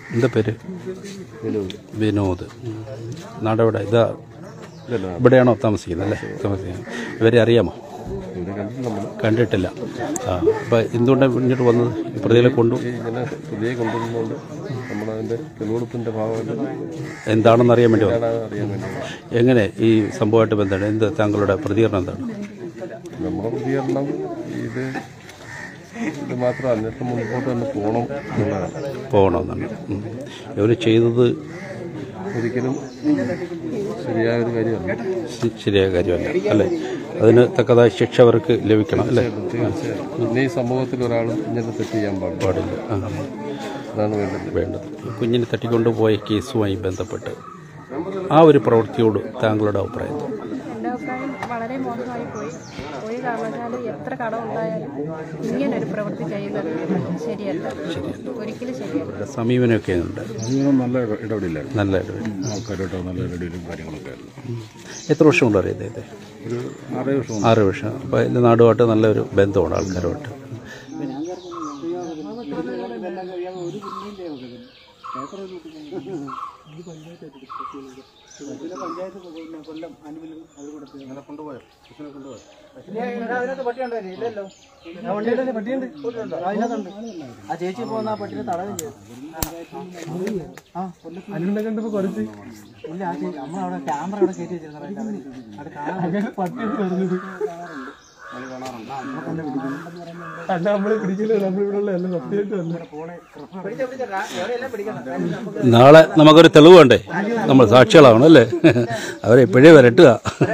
എന്താ പേര് വിനോദ് ഉം. നാടെവിടെ ഇതാ ഇവിടെയാണോ താമസിക്കുന്നത് അല്ലേ താമസിക്കുന്നത് ഇവരെ അറിയാമോ കണ്ടിട്ടില്ല ആ അപ്പം എന്തുകൊണ്ടാണ് ഇങ്ങോട്ട് വന്നത് ഈ പ്രതികളെ കൊണ്ടു ഇങ്ങനെ പുതിയ കൊണ്ടുവരുന്നതുകൊണ്ട് നമ്മളതിൻ്റെ തെളിവെടുപ്പിൻ്റെ ഭാഗമായിട്ട് എന്താണെന്ന് അറിയാൻ വേണ്ടി വന്നു അറിയാൻ വേണ്ടി എങ്ങനെ ഈ സംഭവമായിട്ട് ബന്ധമാണ് എന്ത് താങ്കളുടെ പ്രതികരണം എന്താണ് നമ്മുടെ പ്രതികരണം ഇത് ഇത് മാത്രം അന്വേഷണം മുൻപോട്ട് തന്നെ പോകണം എന്നുള്ളതാണ് പോകണമെന്നാണ് ഉം. ഇവർ ചെയ്തത് ഒരിക്കലും ശരിയായ ഒരു കാര്യമല്ല ശ- ശരിയായ കാര്യമല്ല അല്ലേ അതിന് തക്കതായ ശിക്ഷ അവർക്ക് ലഭിക്കണം അല്ലേ തീർച്ചയായും പിന്നെ ഈ സമൂഹത്തിൽ ഒരാളും ഇങ്ങനെ തെറ്റ് ചെയ്യാൻ പാടില്ല പാടില്ല ആ. അതാണ് വേണ്ടത് വേണ്ടത് ഈ കുഞ്ഞിനെ തട്ടിക്കൊണ്ടുപോയ കേസുമായി ബന്ധപ്പെട്ട് ആ ഒരു പ്രവൃത്തിയോട് താങ്കളുടെ അഭിപ്രായം എന്താ? എൻ്റെ അഭിപ്രായം വളരെ മോശമായി പോയി ഒരു കാരണവശാലും എത്ര കടം ഉണ്ടായാലും ഇങ്ങനൊരു പ്രവൃത്തി ചെയ്യുന്നത് ശരിയല്ല ഒരിക്കലും ശരിയല്ല ഇവിടെ സമീപനമൊക്കെ ഉണ്ട് ജീവിതം നല്ല ഇട- ഇടപെടലായിരുന്നു നല്ല ഇടപെടൽ ആൾക്കാരായിട്ട് നല്ല ഇടപെടലും കാര്യങ്ങളൊക്കെ ആയിരുന്നു എത്ര വർഷം കൊണ്ട് അറിയാം ഇദ്ദേഹത്തെ ഒരു ആറേ വർഷം ആറ് വർഷം അപ്പോൾ എൻ്റെ നാടുമായിട്ട് നല്ലൊരു ബന്ധമാണ് ആൾക്കാരുമായിട്ട് ആ ചേച്ചി പോകുന്ന ആ പട്ടിനെ തടവും ചെയ്തു അതിനെ കണ്ടപ്പോ കുറച്ച് ഇല്ല ആ ചേച്ചി നമ്മളവിടെ ക്യാമറ അവിടെ കയറ്റി വെച്ചിരുന്നു അവിടെ കാണാൻ പട്ടി പറഞ്ഞത് നാളെ നമുക്കൊരു തെളിവ് വേണ്ടേ നമ്മൾ സാക്ഷികളാവണം അല്ലേ അവരെ ഇപ്പോഴേ വരട്ടുക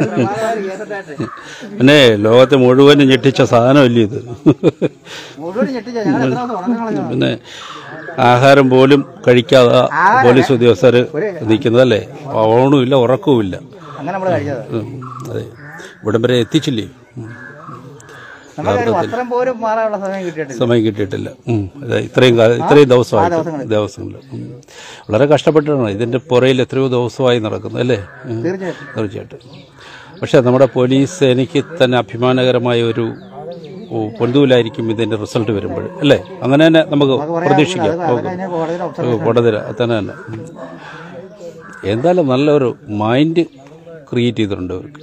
പിന്നെ ലോകത്തെ മുഴുവനും ഞെട്ടിച്ച സാധനമല്ലേ ഇത് മുഴുവൻ ഞെട്ടിച്ച ഞങ്ങൾ എത്ര ദിവസം ഉറക്കം കളഞ്ഞു പിന്നെ ആഹാരം പോലും കഴിക്കാതെ പോലീസ് ഉദ്യോഗസ്ഥർ നിൽക്കുന്നതല്ലേ പവണുമില്ല ഉറക്കവുമില്ല അങ്ങനെ നമ്മൾ കഴിച്ചത് ഉം, അതെ ഇവിടം വരെ എത്തിച്ചില്ലേ ഉം. നമുക്ക് വസ്ത്രം പോലും മാറാനുള്ള സമയം കിട്ടിയിട്ടില്ല സമയം കിട്ടിയിട്ടില്ല ഉം. അതെ ഇത്രയും കാലം ഇത്രയും ദിവസമായിട്ട് ദിവസങ്ങളിൽ ഉം. വളരെ കഷ്ടപ്പെട്ടാണ് ഇതിന്റെ പുറയിൽ എത്രയോ ദിവസമായി നടക്കുന്നത് അല്ലേ ഉം. തീർച്ചയായിട്ടും തീർച്ചയായിട്ടും പക്ഷേ നമ്മുടെ പോലീസ് എനിക്ക് തന്നെ അഭിമാനകരമായ ഒരു ഓ, പൊന്തൂലായിരിക്കും ഇതിന്റെ റിസൾട്ട് വരുമ്പോൾ അല്ലേ അങ്ങനെ തന്നെ നമുക്ക് പ്രതീക്ഷിക്കാം അതൊക്കെ അതിനെ കോടതിയിൽ ഒബ്സർവ് കോടതി തന്നെ തന്നെ ഉം. എന്തായാലും നല്ലൊരു മൈൻഡ് ക്രിയേറ്റ് ചെയ്തിട്ടുണ്ട് അവർക്ക്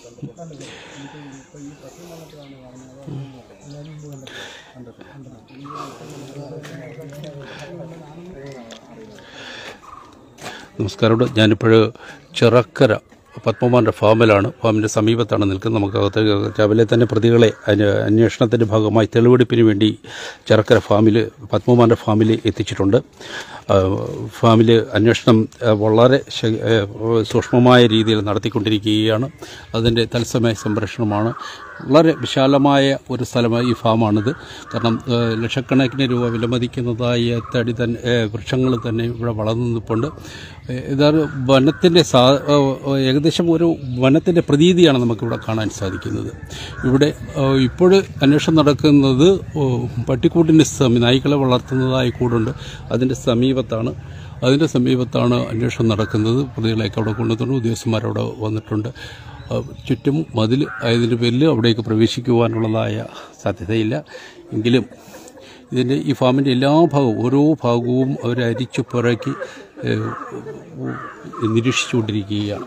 നമസ്കാരം ഞാനിപ്പോൾ ചിറക്കര പത്മമാൻ്റെ ഫാമിലാണ് ഫാമിൻ്റെ സമീപത്താണ് നിൽക്കുന്നത് നമുക്ക് അകത്തേക്ക് രാവിലെ തന്നെ പ്രതികളെ അതിന് അന്വേഷണത്തിൻ്റെ ഭാഗമായി തെളിവെടുപ്പിന് വേണ്ടി ചിറക്കര ഫാമിൽ പത്മമാൻ്റെ ഫാമിൽ എത്തിച്ചിട്ടുണ്ട് ആ, ഫാമിൽ അന്വേഷണം ആ, വളരെ ശ- ഏ, സൂക്ഷ്മമായ രീതിയിൽ നടത്തിക്കൊണ്ടിരിക്കുകയാണ് അതിൻ്റെ തത്സമയ സംരക്ഷണമാണ് വളരെ വിശാലമായ ഒരു സ്ഥലമായി ഈ ഫാമാണിത് കാരണം ഏ, ലക്ഷക്കണക്കിന് രൂപ വിലമതിക്കുന്നതായ തടി തന്നെ ഏ, വൃക്ഷങ്ങൾ തന്നെ ഇവിടെ വളർന്നു നിൽപ്പുണ്ട് ഏ, ഇതൊരു വനത്തിൻ്റെ സാ ഏ, ഏകദേശം ഒരു വനത്തിൻ്റെ പ്രതീതിയാണ് നമുക്കിവിടെ കാണാൻ സാധിക്കുന്നത് ഇവിടെ ഇപ്പോൾ അന്വേഷണം നടക്കുന്നത് ഓ, പട്ടിക്കൂട്ടിൻ്റെ സമീ നായ്ക്കളെ വളർത്തുന്നതായ കൂടുണ്ട് അതിൻ്റെ സമീപത്താണ് അതിൻ്റെ സമീപത്താണ് അന്വേഷണം നടക്കുന്നത് പ്രതികളെയൊക്കെ അവിടെ കൊണ്ടുവന്നു ഉദ്യോഗസ്ഥന്മാരവിടെ വന്നിട്ടുണ്ട് ആ, ചുറ്റും മതിൽ ആയതിൻ്റെ പേരിൽ അവിടേക്ക് പ്രവേശിക്കുവാനുള്ളതായ സാധ്യതയില്ല എങ്കിലും ഇതിൻ്റെ ഈ ഫാമിൻ്റെ എല്ലാ ഭാഗവും ഓരോ ഭാഗവും അവർ അരിച്ചു പുറക്കി ഏഹ്, നിരീക്ഷിച്ചുകൊണ്ടിരിക്കുകയാണ്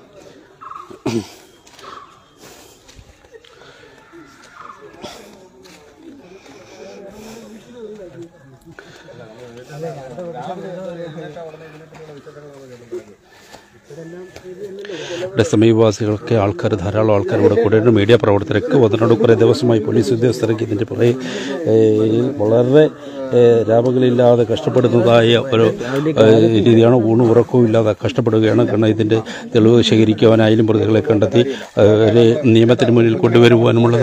ഇവിടെ സമീപവാസികളൊക്കെ ആൾക്കാർ ധാരാളം ആൾക്കാർ ഇവിടെ കൂടെയുണ്ട് മീഡിയ പ്രവർത്തകരൊക്കെ വന്നിട്ടുണ്ട് കുറേ ദിവസമായി പോലീസ് ഉദ്യോഗസ്ഥരൊക്കെ ഇതിൻ്റെ പുറകെ ഏഹ്, വളരെ ഏഹ്, രാപകലില്ലാതെ കഷ്ടപ്പെടുന്നതായ ഒരു ഏഹ്, രീതിയാണ് ഊണും ഉറക്കവും ഇല്ലാതെ കഷ്ടപ്പെടുകയാണ് കാരണം ഇതിൻ്റെ തെളിവ് ശേഖരിക്കുവാനായാലും പ്രതികളെ കണ്ടെത്തി അവരെ നിയമത്തിന് മുന്നിൽ കൊണ്ടുവരുവാനുമുള്ളത്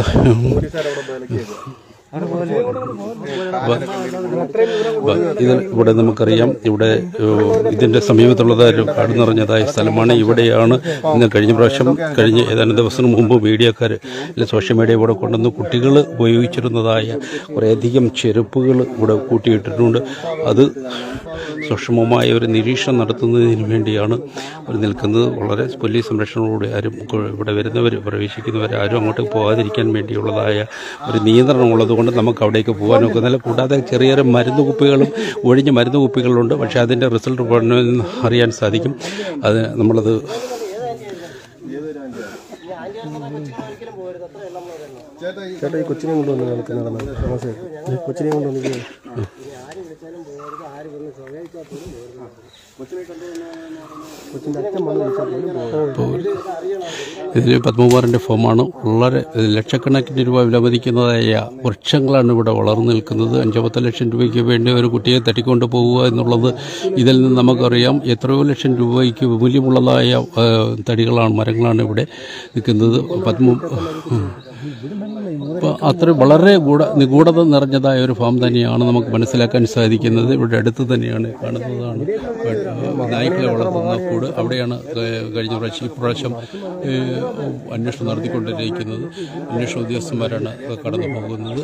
ഇത് ഇവിടെ നമുക്കറിയാം ഇവിടെ ഏഹ്, ഇതിന്റെ സമീപത്തുള്ളത് ഒരു കാട് നിറഞ്ഞതായ സ്ഥലമാണ് ഇവിടെയാണ് ഇന്ന് കഴിഞ്ഞ പ്രാവശ്യം കഴിഞ്ഞ ഏതാനും ദിവസം മുമ്പ് മീഡിയക്കാർ സോഷ്യൽ മീഡിയ ഇവിടെ കൊണ്ടുവന്ന് കുട്ടികൾ ഉപയോഗിച്ചിരുന്നതായ കുറേയധികം ചെരുപ്പുകൾ ഇവിടെ കൂട്ടിയിട്ടിട്ടുണ്ട് അത് സൂക്ഷ്മമായ ഒരു നിരീക്ഷണം നടത്തുന്നതിന് വേണ്ടിയാണ് അവർ നിൽക്കുന്നത് വളരെ പോലീസ് സംരക്ഷണത്തോടെ ആരും ഇവിടെ വരുന്നവർ പ്രവേശിക്കുന്നവർ ആരും അങ്ങോട്ട് പോകാതിരിക്കാൻ വേണ്ടിയുള്ളതായ ഒരു നിയന്ത്രണം ഉള്ളതുകൊണ്ട് നമുക്ക് അവിടേക്ക് പോകാൻ ഒക്കുന്നില്ല കൂടാതെ ചെറിയ ചെറിയ മരുന്ന് കുപ്പികളും ഒഴിഞ്ഞ മരുന്ന് കുപ്പികളുണ്ട് പക്ഷേ അതിൻ്റെ റിസൾട്ട് ഉടനെ അറിയാൻ സാധിക്കും അത് നമ്മളത് ചേട്ടാ ഈ കൊച്ചിനെ കൊണ്ടുവന്ന് നമുക്ക് നടന്നത് തമാശ കൊച്ചിനെ കൊണ്ടുവന്ന് കൊച്ചിൻ്റെ അച്ഛൻ വന്ന് വിളിച്ചാൽ പോലും ഇതിൽ പത്മകുമാറിൻ്റെ ഫോമാണ് വളരെ ലക്ഷക്കണക്കിന് രൂപ വിലമതിക്കുന്നതായ വൃക്ഷങ്ങളാണ് ഇവിടെ വളർന്നു നിൽക്കുന്നത് അഞ്ചോ പത്ത് ലക്ഷം രൂപയ്ക്ക് വേണ്ടി ഒരു കുട്ടിയെ തട്ടിക്കൊണ്ട് പോവുക എന്നുള്ളത് ഇതിൽ നിന്ന് നമുക്കറിയാം എത്രയോ ലക്ഷം രൂപയ്ക്ക് മൂല്യമുള്ളതായ ആ, തടികളാണ് മരങ്ങളാണ് ഇവിടെ നിൽക്കുന്നത് പത്മ അപ്പോൾ അത്ര വളരെ ഗൂഢ നിഗൂഢത നിറഞ്ഞതായ ഒരു ഫാം തന്നെയാണ് നമുക്ക് മനസ്സിലാക്കാൻ സാധിക്കുന്നത് ഇവിടെ അടുത്ത് തന്നെയാണ് കാണുന്നതാണ് നായ്ക്കളെ വളർത്തുന്ന കൂട് അവിടെയാണ് ക- കഴിഞ്ഞ പ്രാവശ്യം ഇപ്രാവശ്യം ഏഹ്, അന്വേഷണം നടത്തിക്കൊണ്ടിരിക്കുന്നത് അന്വേഷണ ഉദ്യോഗസ്ഥന്മാരാണ് കടന്നു പോകുന്നത്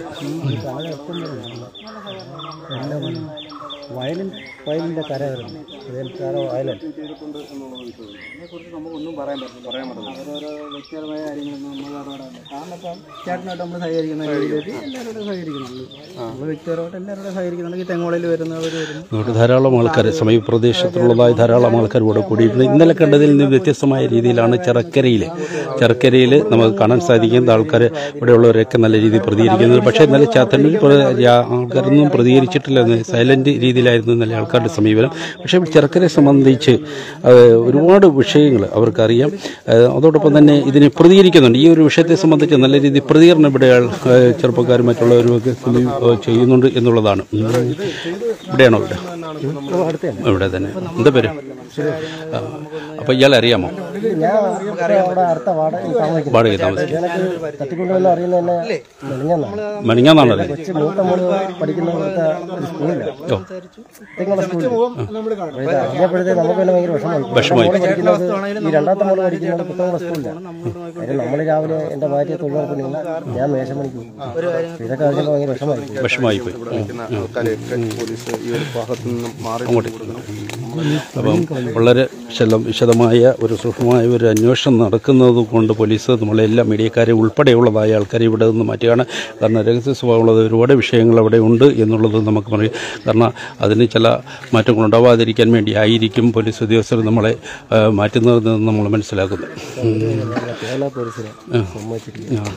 വയലിൻ വയലിൻ്റെ കര വരുന്നു വയലൻ അതിനെക്കുറിച്ച് നമുക്കൊന്നും പറയാൻ പറ്റില്ല പറയാൻ പറ്റില്ല അവരോരോ വ്യക്തിപരമായ കാര്യങ്ങളൊന്നും നമ്മൾ ഇടപെടാറില്ല കാരണം ഇപ്പം ചേട്ടനായിട്ട് നമ്മൾ സഹകരിക്കുന്ന രീതിയിലേക്ക് എല്ലാവരോടും സഹകരിക്കുന്നുണ്ട് നമ്മൾ വ്യക്തിപരമായിട്ട് എല്ലാവരോടും സഹകരിക്കുന്നുണ്ട് ഈ തെങ്ങോളയിൽ വരുന്നവർ വരുന്നു ഇവിടെ ധാരാളം ആൾക്കാർ സമീപപ്രദേശത്തുള്ളതായ ധാരാളം ആൾക്കാർ ഇവിടെ കൂടിയിട്ടുണ്ട് ഇന്നലെ കണ്ടതിൽ നിന്ന് വ്യത്യസ്തമായ രീതിയിലാണ് ചെറക്കരയിൽ ചെറക്കരയിൽ നമുക്ക് കാണാൻ സാധിക്കുന്നത് ആൾക്കാർ ഇവിടെയുള്ളവരൊക്കെ നല്ല രീതിയിൽ പ്രതികരിക്കുന്നത് പക്ഷേ ഇന്നലെ ചാത്തന്നൂർ ആൾക്കാരൊന്നും പ്രതികരിച്ചിട്ടില്ല സൈലന്റ് രീതിയിലായിരുന്നു ഇന്നലെ ആൾക്കാരുടെ സമീപനം പക്ഷേ ചെറുക്കരെ സംബന്ധിച്ച് ആ, ഒരുപാട് വിഷയങ്ങൾ അവർക്കറിയാം ആ, അതോടൊപ്പം തന്നെ ഇതിനെ പ്രതികരിക്കുന്നുണ്ട് ഈ ഒരു വിഷയത്തെ സംബന്ധിച്ച് നല്ല രീതിയിൽ പ്രതികരണം ഇവിടെ ആൾ- ആ, ചെറുപ്പക്കാരും മറ്റുള്ളവരും ഒക്കെ സമീ- ആ, ചെയ്യുന്നുണ്ട് എന്നുള്ളതാണ് ഉം. ഇവിടെയാണോ ഇവിടെ ഇവിടെ തന്നെ എന്താ പേര് ആ, അപ്പൊ ഇയാളെ അറിയാമോ ഞാൻ അവിടെ അടുത്ത വാടക താമസിക്കുന്നു വാടക താമസിക്കും എനിക്ക് തട്ടിക്കൊണ്ടുവന്ന് അറിയുന്ന തന്നെ മെലിഞ്ഞാന്നാണ് മണിങ്ങാന്നാണ് അറിയുന്നത് കൊച്ചു മൂത്ത മോള് പഠിക്കുന്ന ഇവിടുത്തെ ഒരു സ്കൂളില്ല ഓ തെങ്ങുള്ള സ്കൂളിൽ ഇത് അറിഞ്ഞപ്പോഴത്തേ നമുക്ക് തന്നെ ഭയങ്കര വിഷമമായി വിഷമമായി. മോള് പഠിക്കുന്നത് ഈ രണ്ടാമത്തെ മോള് പഠിക്കുന്നത് പുത്തമുള്ള സ്കൂളിലാണ് കാര്യം നമ്മൾ രാവിലെ എൻ്റെ ഭാര്യയെ തൊഴിലുറപ്പ് നിന്ന് ഞാൻ മേശം പണിക്ക് പോകും ഇതൊക്കെ അറിഞ്ഞപ്പോൾ ഭയങ്കര വിഷമമായി വിഷമായി പോയി പോലീസ് ഈ ഒരു ഭാഗത്തു നിന്നും മാറി അപ്പം വളരെ വിശദം വിശദമായ ഒരു സൂക്ഷ്മമായ ഒരു അന്വേഷണം നടക്കുന്നത് കൊണ്ട് പോലീസ് നമ്മളെല്ലാ മീഡിയക്കാരെ ഉൾപ്പെടെയുള്ളതായ ആൾക്കാരെ ഇവിടെ നിന്ന് മാറ്റുകയാണ് കാരണം രഹസ്യ സ്വഭാവമുള്ളത് ഒരുപാട് വിഷയങ്ങൾ അവിടെ ഉണ്ട് എന്നുള്ളത് നമുക്ക് പറയാം കാരണം അതിന് ചില മാറ്റങ്ങളുണ്ടാവാതിരിക്കാൻ വേണ്ടി ആയിരിക്കും പോലീസ് ഉദ്യോഗസ്ഥർ നമ്മളെ ആ, മാറ്റുന്നതെന്ന് നമ്മൾ മനസ്സിലാക്കുന്നു കേരള പോലീസിനെ സമ്മതിച്ചിട്ടില്ല ആ.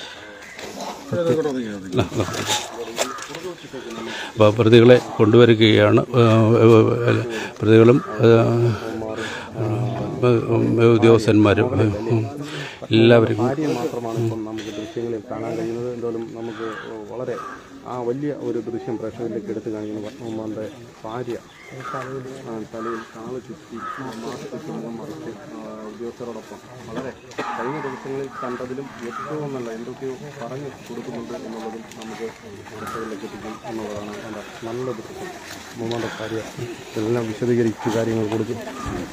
അപ്പോൾ പ്രതികളെ കൊണ്ടുവരികയാണ് ആ, ആ, പ്രതികളും ആ, ആ, ഉദ്യോഗസ്ഥന്മാരും ഉം, എല്ലാവരും ഭാര്യയെ മാത്രമാണ് ഇപ്പം നമുക്ക് ദൃശ്യങ്ങളിൽ കാണാൻ കഴിയുന്നത് എന്തായാലും നമുക്ക് വളരെ ആ വലിയ ഒരു ദൃശ്യം പ്രേക്ഷകരിലേക്ക് എടുത്തു കാണിക്കുന്ന പത്മകുമാറിൻ്റെ ഭാര്യ ആ, തലയിൽ കാള് ചുറ്റി ആ, മാസ്ക് ചുമന്ന് മറിച്ച് ആ, ഉദ്യോഗസ്ഥരോടൊപ്പം വളരെ കഴിഞ്ഞ ദിവസങ്ങളിൽ കണ്ടതിലും ഏറ്റവും നല്ല എന്തൊക്കെയോ പറഞ്ഞു കൊടുക്കുന്നുണ്ട് എന്നുള്ളതും നമുക്ക് പ്രേക്ഷകരിലേക്ക് എത്തിക്കും എന്നുള്ളതാണ് എൻ്റെ നല്ല ദൃശ്യം പത്മകുമാറിൻ്റെ ഭാര്യ എല്ലാം വിശദീകരിച്ച് കാര്യങ്ങൾ കൊടുക്കും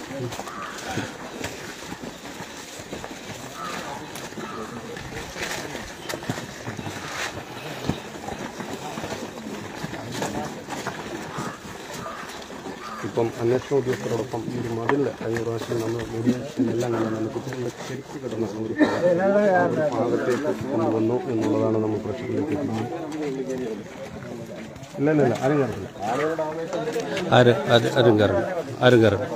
ഇപ്പം അന്വേഷണ ഉദ്യോഗസ്ഥരോടൊപ്പം ഈ ഒരു മതിലിൽ കഴിഞ്ഞ പ്രാവശ്യം നമ്മൾ മുടി എല്ലാം കണ്ട നല്ല കുട്ടികളുടെ ശരിക്ക് കിടന്ന ഒരു ഭാഗം ആ ഒരു ഭാഗത്തേക്ക് കൊണ്ടുവന്നു എന്നുള്ളതാണ് നമ്മൾ പ്രശ്നത്തിലേക്ക് എത്തിക്കുന്നത് ഇല്ല ഇല്ല ഇല്ല ആരും കണ്ടില്ല ആര് ആര് ആരും കയറണം ആരും കയറണം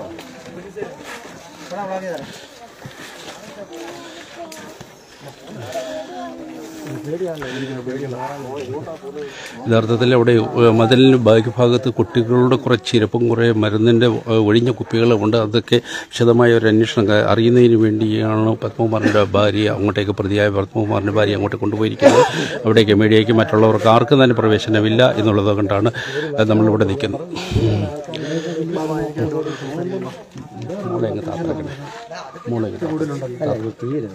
യഥാർത്ഥത്തിൽ അവിടെ ഏഹ്, മതിലിന് ബാക്കി ഭാഗത്ത് കുട്ടികളുടെ കുറച്ച് ഇരപ്പും കുറേ മരുന്നിൻ്റെ ഏഹ്, ഒഴിഞ്ഞ കുപ്പികളുണ്ട് അതൊക്കെ വിശദമായ ഒരു അന്വേഷണം ക- അറിയുന്നതിന് വേണ്ടിയാണ് പത്മകുമാറിൻ്റെ ഭാര്യ അങ്ങോട്ടേക്ക് പ്രതിയായ പത്മകുമാറിൻ്റെ ഭാര്യ അങ്ങോട്ട് കൊണ്ടുപോയിരിക്കുന്നത് അവിടേക്ക് മീഡിയയ്ക്ക് മറ്റുള്ളവർക്ക് ആർക്കും തന്നെ പ്രവേശനമില്ല എന്നുള്ളത് കൊണ്ടാണ് ഏഹ്, നമ്മളിവിടെ നിൽക്കുന്നത് മോളെ അങ്ങ് താത്താക്കണേ മോളെ അങ്ങ് താത്താക്കണേ.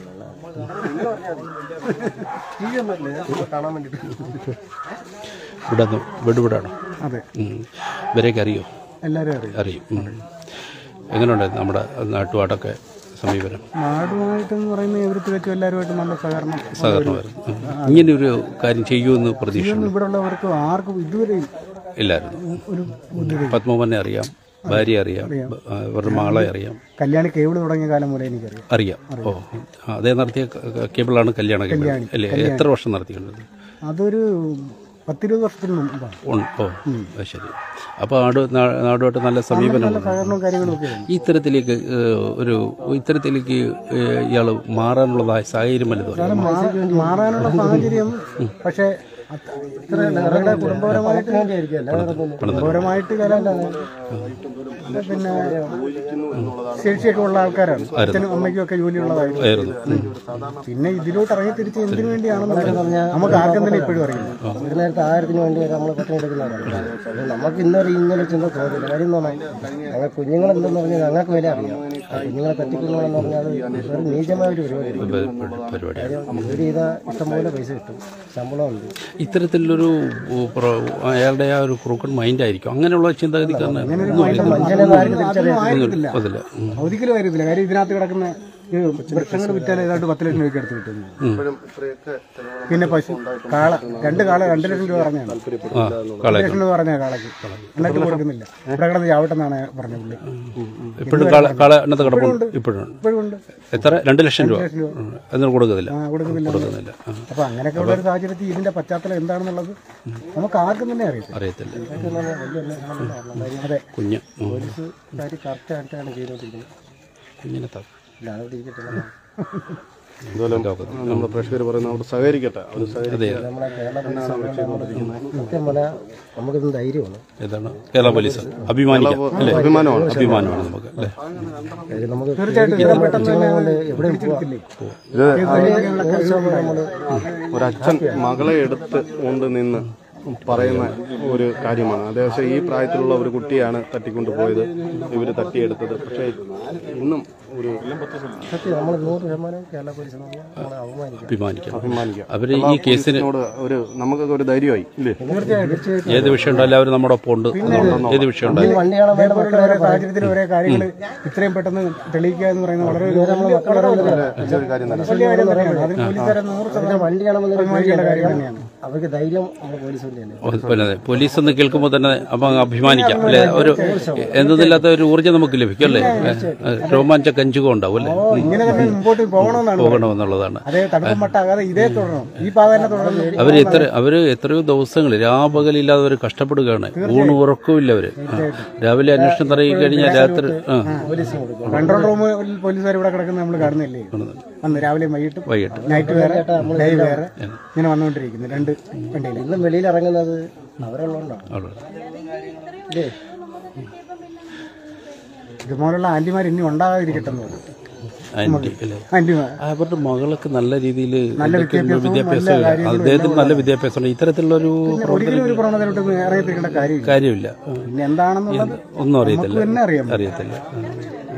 കാണാൻ വേണ്ടിയിട്ട് ഇവിടെ നിന്ന് വിടുവിടാണോ അതെ ഇവരെയൊക്കെ അറിയോ എല്ലാവരും അറിയാം അറിയും ഉം. എങ്ങനെയുണ്ട് നമ്മുടെ നാട്ടുപാടൊക്കെ സമീപനം നാടുമായിട്ടെന്ന് പറയുന്ന ഇവർക്ക് വെച്ച് എല്ലാവരുമായിട്ട് നല്ല സഹകരണം സഹകരണമായിരുന്നു ഉം. ഇങ്ങനെയൊരു കാര്യം ചെയ്യുമെന്ന് പ്രതീക്ഷ ഇവിടെ ഉള്ളവർക്ക് ആർക്കും ഇതുവരെ ഇല്ലായിരുന്നു ഒരു ബുദ്ധിമുട്ട് പത്മവനെ അറിയാം ഭാര്യ അറിയാം ആ, ഇവരുടെ മകളെ അറിയാം കല്യാണി കേബിൾ തുടങ്ങിയ കാലം മുതലേ എനിക്കറിയാം അറിയാം ഓ ആ, അതേ നടത്തിയ ക- ക- കേബിളാണ് കല്യാണ കേബിൾ അല്ലേ എത്ര വർഷം നടത്തിയിട്ടുണ്ട് അതൊരു പത്തിരുപത് വർഷത്തിന് മുമ്പാണ് ഉണ്ട് ഓ അത് ശരി അപ്പോൾ നാട് നാ- നാടുമായിട്ട് നല്ല സമീപനമുണ്ട് സഹകരണവും കാര്യങ്ങളും ഒക്കെ ഉണ്ട് ഈ ഇത്തരത്തിലേക്ക് ഏഹ്, ഒരു ഇത്തരത്തിലേക്ക് ഇയാൾ മാറാനുള്ളതായ സാഹചര്യം വലുതും മാ- മാറാനുള്ള സാഹചര്യം പക്ഷേ അത് ഇത്ര അവരുടെ കുടുംബപരമായിട്ട് കുടുംബപരമായിട്ട് കലല്ല പിന്നെ ശേഷിയൊക്കെ ഉള്ള ആൾക്കാരാണ് അച്ഛനും അമ്മയ്ക്കും ഒക്കെ ജോലിയുള്ളതായിരുന്നു ആയിരുന്നു പിന്നെ ഇതിലോട്ട് ഇറങ്ങി തിരിച്ച് എന്തിനു വേണ്ടിയാണെന്ന് നമുക്ക് ആർക്കും തന്നെ ഇപ്പോഴും അറിയില്ല ഒരു നേരത്തെ ആയിരത്തിന് വേണ്ടി നമ്മൾ പത്രം എടുക്കുന്നവരാണ് അത് നമുക്ക് ഇന്നൊരു ഇങ്ങനെ ചിന്ത തോന്നില്ല കാര്യം എന്ന് പറഞ്ഞാൽ ഞങ്ങൾ കുഞ്ഞുങ്ങൾ എന്തെന്ന് പറഞ്ഞാൽ ഞങ്ങൾക്ക് വില അറിയാം ആ കുഞ്ഞുങ്ങളെ പറ്റിക്കുന്നതെന്ന് പറഞ്ഞാൽ അത് ഒരു നീചമായ ഒരു പരിപാടിയാണ് പരിപാടി ജോലി ചെയ്താൽ ഇഷ്ടംപോലെ പൈസ കിട്ടും ശമ്പളമുണ്ട് ഇത്തരത്തിലൊരു ഉ, പ്ര- അയാളുടെ ആ ഒരു ക്രൂക്കൺ മൈൻഡ് ആയിരിക്കും അങ്ങനെയുള്ള ചിന്താഗതിക്കാരന് മനുഷ്യനെ ആരും തിരിച്ചറിയാൻ ആയിരുന്നില്ല അതില്ല ഉം. ഒരിക്കലും ആയിരുന്നില്ല കാര്യം ഇതിനകത്ത് കിടക്കുന്ന ഈ വൃക്ഷങ്ങൾ വിറ്റാൽ ഏതാണ്ട് പത്ത് ലക്ഷം രൂപയ്ക്ക് അടുത്ത് കിട്ടുന്നു ഇപ്പോഴും ഇത്രയൊക്കെ ചെലവുകൾ പിന്നെ പശു കാള രണ്ട് കാള രണ്ട് ലക്ഷം രൂപ പറഞ്ഞാണ് ആ കള രണ്ട് ലക്ഷം രൂപ പറഞ്ഞ കാളക്ക് എന്നിട്ട് കൊടുക്കുന്നില്ല ഇവിടെ കിടന്ന് ചാവട്ടെന്നാണ് പറഞ്ഞ പുള്ളി ഇപ്പോഴും കള കള അതിനകത്ത് കിടപ്പുണ്ട് ഇപ്പോഴും ഇപ്പോഴും ഉണ്ട് എത്ര രണ്ട് ലക്ഷം രൂപ ഉം. എന്നിട്ട് കൊടുക്കുന്നില്ല ആ കൊടുക്കുന്നില്ല കൊടുക്കുന്നില്ല ആ, അപ്പൊ അങ്ങനെയൊക്കെ ഉള്ള ഒരു സാഹചര്യത്തിൽ ഇതിന്റെ പശ്ചാത്തലം എന്താണെന്നുള്ളത് നമുക്ക് ആർക്കും തന്നെ അറിയത്തില്ല അറിയത്തില്ല അതെ കുഞ്ഞ് ഉം. പോലീസ് കാര്യം കറക്റ്റായിട്ടാണ് ചെയ്തുകൊണ്ടിരിക്കുന്നത് കുഞ്ഞിനെ ത- ഇല്ലാതെ ഇവിടെ ഇരിക്കത്തില്ല എന്തായാലും നമ്മുടെ പ്രേക്ഷകർ പറയുന്ന അവിടെ സഹകരിക്കട്ടെ അവർ അതെ നമ്മളെ കേരള പോലീസ് സത്യം പറഞ്ഞാൽ നമുക്കിത് ധൈര്യമാണ് ഏതാണ് കേരള പോലീസ് അഭിമാനിക്കാം അല്ലേ അഭിമാനമാണ് അഭിമാനമാണ് നമുക്ക് അല്ലേ കാര്യം നമുക്ക് തീർച്ചയായിട്ടും ഇത്രയും പെട്ടെന്ന് തന്നെ കൊണ്ട് എവിടെയും പോവാം ഇത് നമ്മൾ ഒരച്ഛൻ മകളെ എടുത്ത് കൊണ്ട് നിന്ന് പറയുന്ന ഒരു കാര്യമാണ് അതേവശം ഈ പ്രായത്തിലുള്ള ഒരു കുട്ടിയാണ് തട്ടിക്കൊണ്ടുപോയത് ഇവർ തട്ടിയെടുത്തത് പക്ഷേ ഇന്നും ഒരു സത്യം നമ്മൾ നൂറ് ശതമാനം കേരള പോലീസ് നമ്മളെ അവമാനിക്കും അഭിമാനിക്കാം അഭിമാനിക്കാം അവർ ഈ കേസിന് ഇതിനോട് ഒരു നമുക്കൊക്കെ ഒരു ധൈര്യമായി ഇല്ലേ ഏത് വിഷയം ഉണ്ടായാലും അവർ നമ്മുടെ ഒപ്പം ഉണ്ട് ഏത് വിഷയം ഉണ്ടായാലും വണ്ടി കാണാൻ വേണ്ട ഇതുപോലുള്ള ഓരോ സാഹചര്യത്തിൽ ഓരോ കാര്യങ്ങൾ ഇത്രയും പെട്ടെന്ന് തെളിയിക്കുക എന്ന് പറയുന്നത് വളരെ ഒരു വലിയ- വളരെ ഒരു വലിയൊരു കാര്യം തന്നെ വലിയ കാര്യം തന്നെയാണ് അതിന് പോലീസുകാരെ നൂറ് പിന്നെ വണ്ടി കാണുമ്പോൾ അഭിമാനിക്കേണ്ട കാര്യം തന്നെയാണ് അവർക്ക് ധൈര്യം നമ്മുടെ പോലീസ് തന്നെയാണ് ഓ, പിന്നെ അതെ. പോലീസ് എന്ന് കേൾക്കുമ്പോൾ തന്നെ അപ്പം അങ്ങ് അഭിമാനിക്കാം അല്ലേ ഒരു എന്തെന്നില്ലാത്ത ഒരു ഊർജ്ജം നമുക്ക് ലഭിക്കും അല്ലേ രോമാഞ്ച കഞ്ചുകം ഉണ്ടാവും അല്ലേ ഇങ്ങനെ തന്നെ മുമ്പോട്ട് പോകണമെന്നാണ് പോകണമെന്നുള്ളതാണ് അതേ തടുപ്പം മട്ടാകാതെ ഇതേ തുടരണം ഈ പാത തന്നെ തുടരണം അവർ എത്ര അവര് എത്രയോ ദിവസങ്ങൾ രാപകലില്ലാതെ അവർ കഷ്ടപ്പെടുകയാണ് ഊണ് ഉറക്കമില്ല അവര് ആ. രാവിലെ അന്വേഷണം തുടങ്ങി കഴിഞ്ഞാൽ രാത്രി ആ കൺട്രോൾ റൂമിൽ പോലീസുകാർ ഇവിടെ കിടക്കുന്നത് നമ്മൾ കാണുന്നില്ലേ അന്ന് രാവിലെയും വൈകിട്ടും വൈകിട്ട് നൈറ്റ് വേറെ ഡേ വേറെ ഇങ്ങനെ വന്നുകൊണ്ടിരിക്കുന്നു രണ്ട് വണ്ടിയിൽ ഇന്നും വെളിയിൽ ഇറങ്ങുന്നത് അവരുള്ളതുകൊണ്ടാണ് അവിടെ ഇല്ലേ ഇതുപോലുള്ള ആന്റിമാർ ഇനി ഉണ്ടാകാതിരിക്കട്ടെ എന്ന് പറയും ആന്റി അല്ലേ ആന്റിമാർ അവരുടെ മകളൊക്കെ നല്ല രീതിയിൽ വിദ്യാഭ്യാസവും വിദ്യാഭ്യാസം നല്ല കാര്യങ്ങളും അദ്ദേഹത്തിന് നല്ല വിദ്യാഭ്യാസമുണ്ട് ഇത്തരത്തിലുള്ള ഒരു ഒരിക്കലും ഒരു പ്രവണതയിലോട്ട് ഇറങ്ങിത്തിരിക്കേണ്ട കാര്യമില്ല കാര്യമില്ല ആ. പിന്നെ എന്താണെന്നുള്ളത് ഒന്നും അറിയത്തില്ല തന്നെ അറിയാം അറിയത്തില്ല ആ.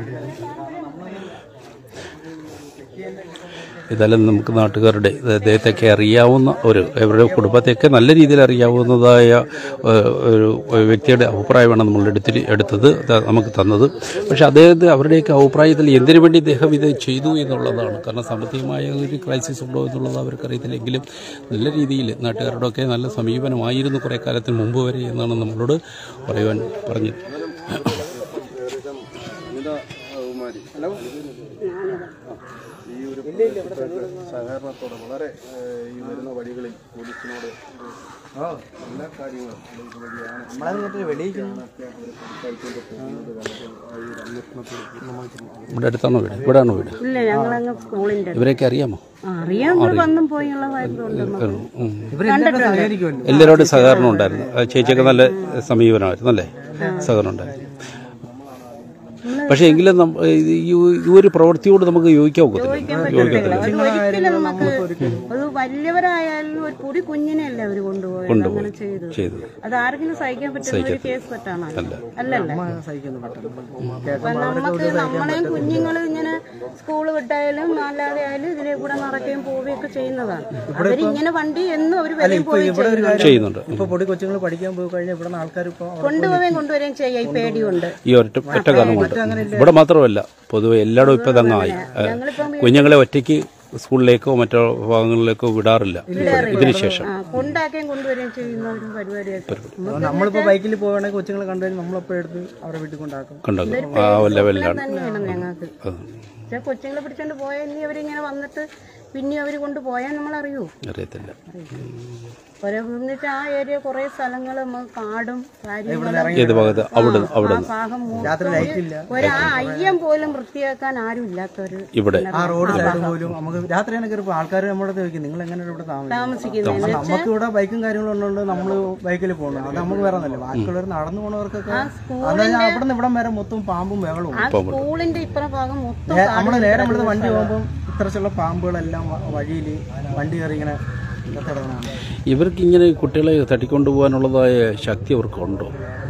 ഇതെല്ലാം നമുക്ക് നാട്ടുകാരുടെ അദ്ദേഹത്തെയൊക്കെ അറിയാവുന്ന ഒരു അവരുടെ കുടുംബത്തെയൊക്കെ നല്ല രീതിയിൽ അറിയാവുന്നതായ ഏഹ്, ഒരു വ്യക്തിയുടെ അഭിപ്രായമാണ് നമ്മൾ എടുത്തി എടുത്തത് അത് നമുക്ക് തന്നത് പക്ഷെ അദ്ദേഹത്തെ അവരുടെയൊക്കെ അഭിപ്രായത്തിൽ എന്തിനു വേണ്ടി ഇദ്ദേഹം ഇത് ചെയ്തു എന്നുള്ളതാണ് കാരണം സാമ്പത്തികമായ ഒരു ക്രൈസിസ് ഉണ്ടോ എന്നുള്ളത് അവർക്കറിയത്തില്ലെങ്കിലും നല്ല രീതിയിൽ നാട്ടുകാരോടൊക്കെ നല്ല സമീപനമായിരുന്നു കുറേ കാലത്തിന് മുമ്പ് വരെ എന്നാണ് നമ്മളോട് പറയുവാൻ പറഞ്ഞത് ഹലോ ഈ ഒരു സഹകരണത്തോടെ വളരെ ഏഹ്, ഈ വരുന്ന വഴികളിൽ പോലീസിനോട് ഒരു എല്ലാ കാര്യങ്ങളും ഇതുവഴിയാണ് ഇവിടെ അടുത്താണോ വീട് ഇവിടെയാണോ വീട് ഇല്ല ഞങ്ങളങ്ങ് സ്കൂളിന്റെ ഇവരെയൊക്കെ അറിയാമോ അറിയാം ഇവിടെ വന്നും പോയുള്ള വയറുണ്ട് ഉം. എല്ലാവരോടും സഹകരണം ഉണ്ടായിരുന്നു ആ ചേച്ചിയൊക്കെ നല്ല സമീപനമായിരുന്നു അല്ലേ സഹകരണം ഉണ്ടായിരുന്നു പക്ഷെ എങ്കിലും നമ്മ- ഈ ഈ ഒരു പ്രവൃത്തിയോട് നമുക്ക് യോജിക്കാൻ ഒക്കത്തില്ല യോജിക്കത്തില്ല അത് ഒരിക്കലും നമുക്ക് അത് വലിയവരായാലും ഒരു പൊടി കുഞ്ഞിനെയല്ലേ അവര് കൊണ്ടുപോയത് അങ്ങനെ ചെയ്തു ചെയ്തു അത് ആർക്കെങ്കിലും സഹിക്കാൻ പറ്റുന്ന ഒരു കേസ് പെട്ടാണ് അല്ലല്ലേ അപ്പൊ നമുക്ക് നമ്മളെയും കുഞ്ഞുങ്ങളും ഇങ്ങനെ സ്കൂള് വിട്ടായാലും അല്ലാതെ ആയാലും ഇതിലെ കൂടെ നടക്കുകയും പോവുകയൊക്കെ ചെയ്യുന്നതാണ് അവരിങ്ങനെ വണ്ടി എന്നും അവർ വരെയും പോയി ചെയ്യുന്നുണ്ട് ചെയ്യുന്നുണ്ട് ഇപ്പൊ പൊടി കൊച്ചുങ്ങൾ പഠിക്കാൻ പോയി കഴിഞ്ഞാൽ ഇവിടെ ആൾക്കാർ ഇപ്പൊ കൊണ്ടുപോവുകയും കൊണ്ടുവരികയും ചെയ്യാം ഈ പേടിയുണ്ട് ഈ ഒറ്റ ഒറ്റ കാരണം കൊണ്ട് ഇവിടെ മാത്രമല്ല പൊതുവെ എല്ലായിടും ഇപ്പം തങ്ങായി ഞങ്ങളിപ്പം കുഞ്ഞുങ്ങളെ ഒറ്റയ്ക്ക് സ്കൂളിലേക്കോ മറ്റോ ഭാഗങ്ങളിലേക്കോ വിടാറില്ല ഇതിന് ശേഷം ആ കൊണ്ടാക്കുകയും കൊണ്ടുവരികയും ചെയ്യുന്ന ഒരു പരിപാടിയൊക്കെ നമ്മളിപ്പോ ബൈക്കിൽ പോവുകയാണെങ്കിൽ കൊച്ചുങ്ങളെ കണ്ടു കഴിഞ്ഞാൽ നമ്മളെപ്പോഴും എടുത്ത് അവരെ വീട്ടിൽ കൊണ്ടാക്കും കൊണ്ടാക്കും ആ ലെവലിലാണ് തന്നെ വേണം ഞങ്ങൾക്ക് പക്ഷെ കൊച്ചുങ്ങളെ പിടിച്ചോണ്ട് പോയാൽ ഇനി അവരിങ്ങനെ വന്നിട്ട് പിന്നെ അവർ കൊണ്ടുപോയാൽ നമ്മൾ അറിയൂ അറിയത്തില്ല എന്നിട്ട് ആ ഏരിയ കുറെ സ്ഥലങ്ങൾ കാടും കാര്യങ്ങളും ഏത് ഭാഗത്ത് അവിടെ അവിടെ ആ ഭാഗം മൊത്തം ഒരു ആ അയ്യം പോലും വൃത്തിയാക്കാൻ ആരും ഇല്ലാത്തൊരു ഇവിടെ ആ റോഡ് സൈഡ് പോലും നമുക്ക് രാത്രിയാണ് കയറിപ്പോ ആൾക്കാർ നമ്മുടെ അടുത്ത് ചോദിക്കും നിങ്ങൾ എങ്ങനെ ഇവിടെ താമസിക്കും താമസിക്കുന്നത് നമുക്ക് ഇവിടെ ബൈക്കും കാര്യങ്ങളും ഉള്ളതുകൊണ്ട് നമ്മൾ ബൈക്കിൽ പോകണം അത് നമുക്ക് വേറെ ഒന്നല്ല ബാക്കിയുള്ളവർ നടന്നു പോണവർക്കൊക്കെ അന്ന് ഞാൻ അവിടെ നിന്ന് ഇവിടം വരെ മൊത്തം പാമ്പും ബഹളവും ആ സ്കൂളിന്റെ ഇപ്പുറ ഭാഗം മൊത്തം നമ്മൾ നേരെ ഇവിടുന്ന് വണ്ടി പോകുമ്പോൾ ഇത്തരത്തിലുള്ള പാമ്പുകളെല്ലാം വഴിയിൽ വണ്ടി കയറി ഇങ്ങനെ കിടക്കുന്നതാണ് ഇവർക്ക് ഇങ്ങനെ കുട്ടികളെ തട്ടിക്കൊണ്ടു പോകാനുള്ളതായ ശക്തി അവർക്കുണ്ടോ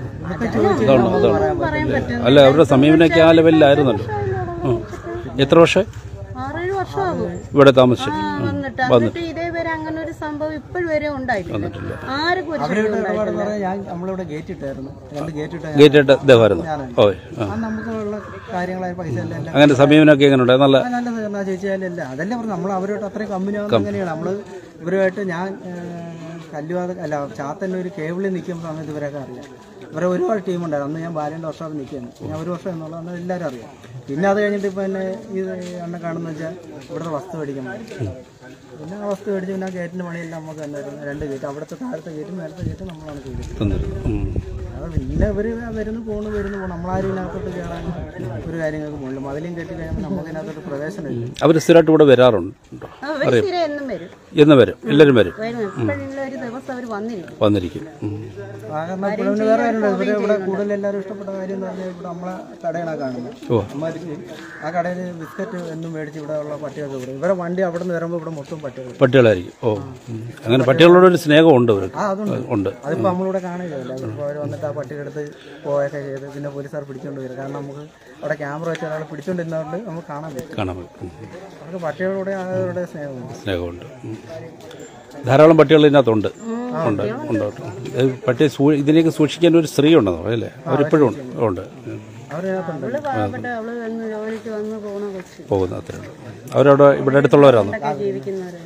അതാണോ അതാണ് അല്ല അവരുടെ സമീപനമൊക്കെ ആ ലെവലിലായിരുന്നല്ലോ ആ. എത്ര വർഷം ആറേഴ് വർഷമാകും ഇവിടെ താമസിച്ചു ആ, വന്നിട്ട് എന്നിട്ട് ഇതേവരെ അങ്ങനെ ഒരു സംഭവം ഇപ്പോഴും വരെ ഉണ്ടായിട്ടില്ല ആർക്കും ഒരു ശല്യം ഇടപാടെന്ന് ഉണ്ടായിട്ടില്ല പറഞ്ഞാൽ ഞാൻ നമ്മളിവിടെ ഗേറ്റ് ഇട്ടായിരുന്നു രണ്ട് ഗേറ്റ് ഇട്ട ഗേറ്റ് ഇട്ട ഇദ്ദേഹമായിരുന്നു ഓ ആ ആ നമുക്കുള്ള കാര്യങ്ങളായ പൈസ എല്ലാം എല്ലാം അങ്ങനെ സമീപനമൊക്കെ എങ്ങനെയുണ്ട് നല്ല ആ, നല്ലത് എന്നാ ചേച്ചിയാലല്ല അതല്ലേ പറഞ്ഞു നമ്മൾ അവരോട്ട് അത്രയും കമ്പനി ആവുന്നത് എങ്ങനെയാണ് നമ്മൾ ഇവരുമായിട്ട് ഞാൻ കല്ലുവാത അല്ല ചാത്തന്നെ ഒരു കേബിളിൽ നിൽക്കുന്ന സമയത്ത് ഇവരൊക്കെ അറിയാം ഇവരെ ഒരുപാട് ടീമുണ്ടായിരുന്നു അന്ന് ഞാൻ ബാലൻ്റെ വർഷത്തിൽ നിൽക്കുകയാണ് ഞാൻ ഒരു വർഷം എന്നുള്ള അന്ന് എല്ലാവരും അറിയാം പിന്നെ അത് കഴിഞ്ഞിട്ട് ഇപ്പം എന്നെ ഇത് അണ്ണ കാണുന്ന വെച്ചാൽ ഇവിടുത്തെ വസ്തു മേടിക്കാൻ പോയി. പിന്നെ ആ വസ്തു മേടിച്ച് പിന്നെ ആ ഗേറ്റിൻ്റെ പണിയെല്ലാം നമുക്ക് തന്നായിരുന്നു രണ്ട് ഗേറ്റ് അവിടുത്തെ താഴത്തെ ഗേറ്റും മേലത്തെ ഗേറ്റും നമ്മളാണ് ചെയ്തത് തന്നിരുന്നു ഉം. അത് പിന്നെ ഇവർ വരുന്നു പോണു വരുന്നു പോകണം നമ്മളാരും ഇതിനകത്തോട്ട് കയറാൻ ഒരു കാര്യങ്ങൾക്ക് പോകില്ല മതിലും കെട്ടി കഴിയുമ്പോൾ നമുക്ക് ഇതിനകത്തോട്ട് പ്രവേശനമില്ല അവർ സ്ഥിരമായിട്ട് ഇവിടെ വരാറുണ്ടോ അവർ സ്ഥിരം എന്നും വരും എന്ന് വരും എല്ലാവരും വരും വരും എപ്പോഴുള്ള ഒരു ദിവസം അവർ വന്നിരിക്കും വന്നിരിക്കും ഉം. കാരണം പിന്നെ വേറെ കാര്യമുണ്ട് ഇവര് ഇവിടെ കൂടുതൽ എല്ലാവരും ഇഷ്ടപ്പെട്ട കാര്യം എന്ന് പറഞ്ഞാൽ ഇവിടെ നമ്മളെ കടയാണ് കാണുന്നത് ഓ. അമ്മമാർക്ക് ആ കടയിൽ ബിസ്ക്കറ്റ് എന്നും മേടിച്ച് ഇവിടെ ഉള്ള പട്ടിയൊക്കെ ഇവിടെ ഇവരെ വണ്ടി അവിടെ നിന്ന് വരുമ്പോൾ ഇവിടെ മൊത്തം പട്ടികൾ പട്ടികളായിരിക്കും ഓ ഉം. അങ്ങനെ പട്ടികളോട് ഒരു സ്നേഹമുണ്ട് അവർക്ക് ആ അതുണ്ട് ഉണ്ട് അതിപ്പോൾ നമ്മളിവിടെ കാണുകയില്ല ഇപ്പോൾ അവർ വന്നിട്ട് ആ പട്ടിയുടെ അടുത്ത് പോയൊക്കെ ചെയ്ത് പിന്നെ പോലീസുകാർ പിടിച്ചുകൊണ്ട് വരും കാരണം നമുക്ക് അവിടെ ക്യാമറ വെച്ച് ഒരാൾ പിടിച്ചുകൊണ്ടിരുന്നതുകൊണ്ട് നമുക്ക് കാണാൻ പറ്റും കാണാൻ പറ്റും ഉം. അവർക്ക് പട്ടികളോടെ അവരുടെ സ്നേഹമുണ്ട് സ്നേഹമുണ്ട് ഉം. ധാരാളം പട്ടികൾ ഇതിനകത്തുണ്ട് ഉണ്ട് ഉണ്ട് ഇത് പട്ടി സൂ- ഇതിനെയൊക്കെ സൂക്ഷിക്കാൻ ഒരു സ്ത്രീ ഉണ്ടെന്നോ അല്ലേ അവരിപ്പോഴും ഉണ്ട് ഉണ്ട് ഉം. അവരതിനകത്തുണ്ട് അവള് പാവപ്പെട്ട അവള് വന്ന് ജോലിക്ക് വന്ന് പോണ കൊച്ചു പോകുന്ന അത്രയുള്ളൂ അവരവിടെ ഇവിടെ അടുത്തുള്ളവരാണോ ഒക്കെ ജീവിക്കുന്നവര്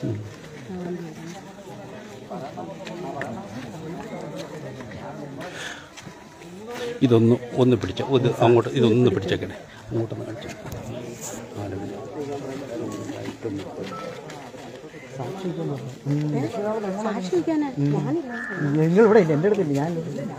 ഇതൊന്ന് ഒന്ന് പിടിച്ച ഇത് അങ്ങോട്ട് ഇതൊന്ന് പിടിച്ചേക്കണേ അങ്ങോട്ടൊന്ന് കാണിച്ചു സാക്ഷിക്കാനാ ഞാനില്ല നിങ്ങൾ ഇവിടെ ഇല്ല എൻ്റെ അടുത്തില്ല ഞാൻ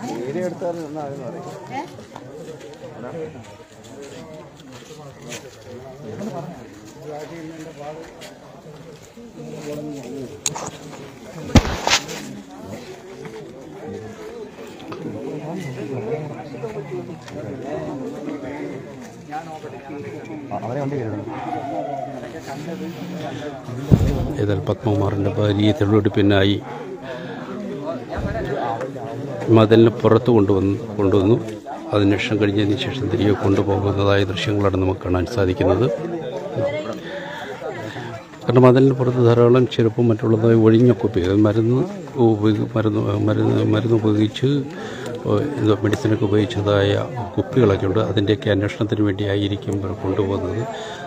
ഏതായാലും പത്മകുമാറിൻ്റെ ഭാര്യയെ തെളിവെടുപ്പിനായി മതിലിന് പുറത്ത് കൊണ്ടുവന്ന് കൊണ്ടുവന്നു അതിനുശേഷം കഴിഞ്ഞതിന് ശേഷം തിരികെ കൊണ്ടുപോകുന്നതായ ദൃശ്യങ്ങളാണ് നമുക്ക് കാണാൻ സാധിക്കുന്നത് കാരണം മതിലിന് പുറത്ത് ധാരാളം ചെരുപ്പും മറ്റുള്ളതായ ഒഴിഞ്ഞ കുപ്പികൾ മരുന്ന് ഉപയോഗി മരുന്ന് മരുന്ന് മരുന്ന് ഉപയോഗിച്ച് എന്തോ മെഡിസിനൊക്കെ ഉപയോഗിച്ചതായ കുപ്പികളൊക്കെ ഉണ്ട് അതിൻ്റെയൊക്കെ അന്വേഷണത്തിന് വേണ്ടിയായിരിക്കും ഇവർ കൊണ്ടുപോകുന്നത്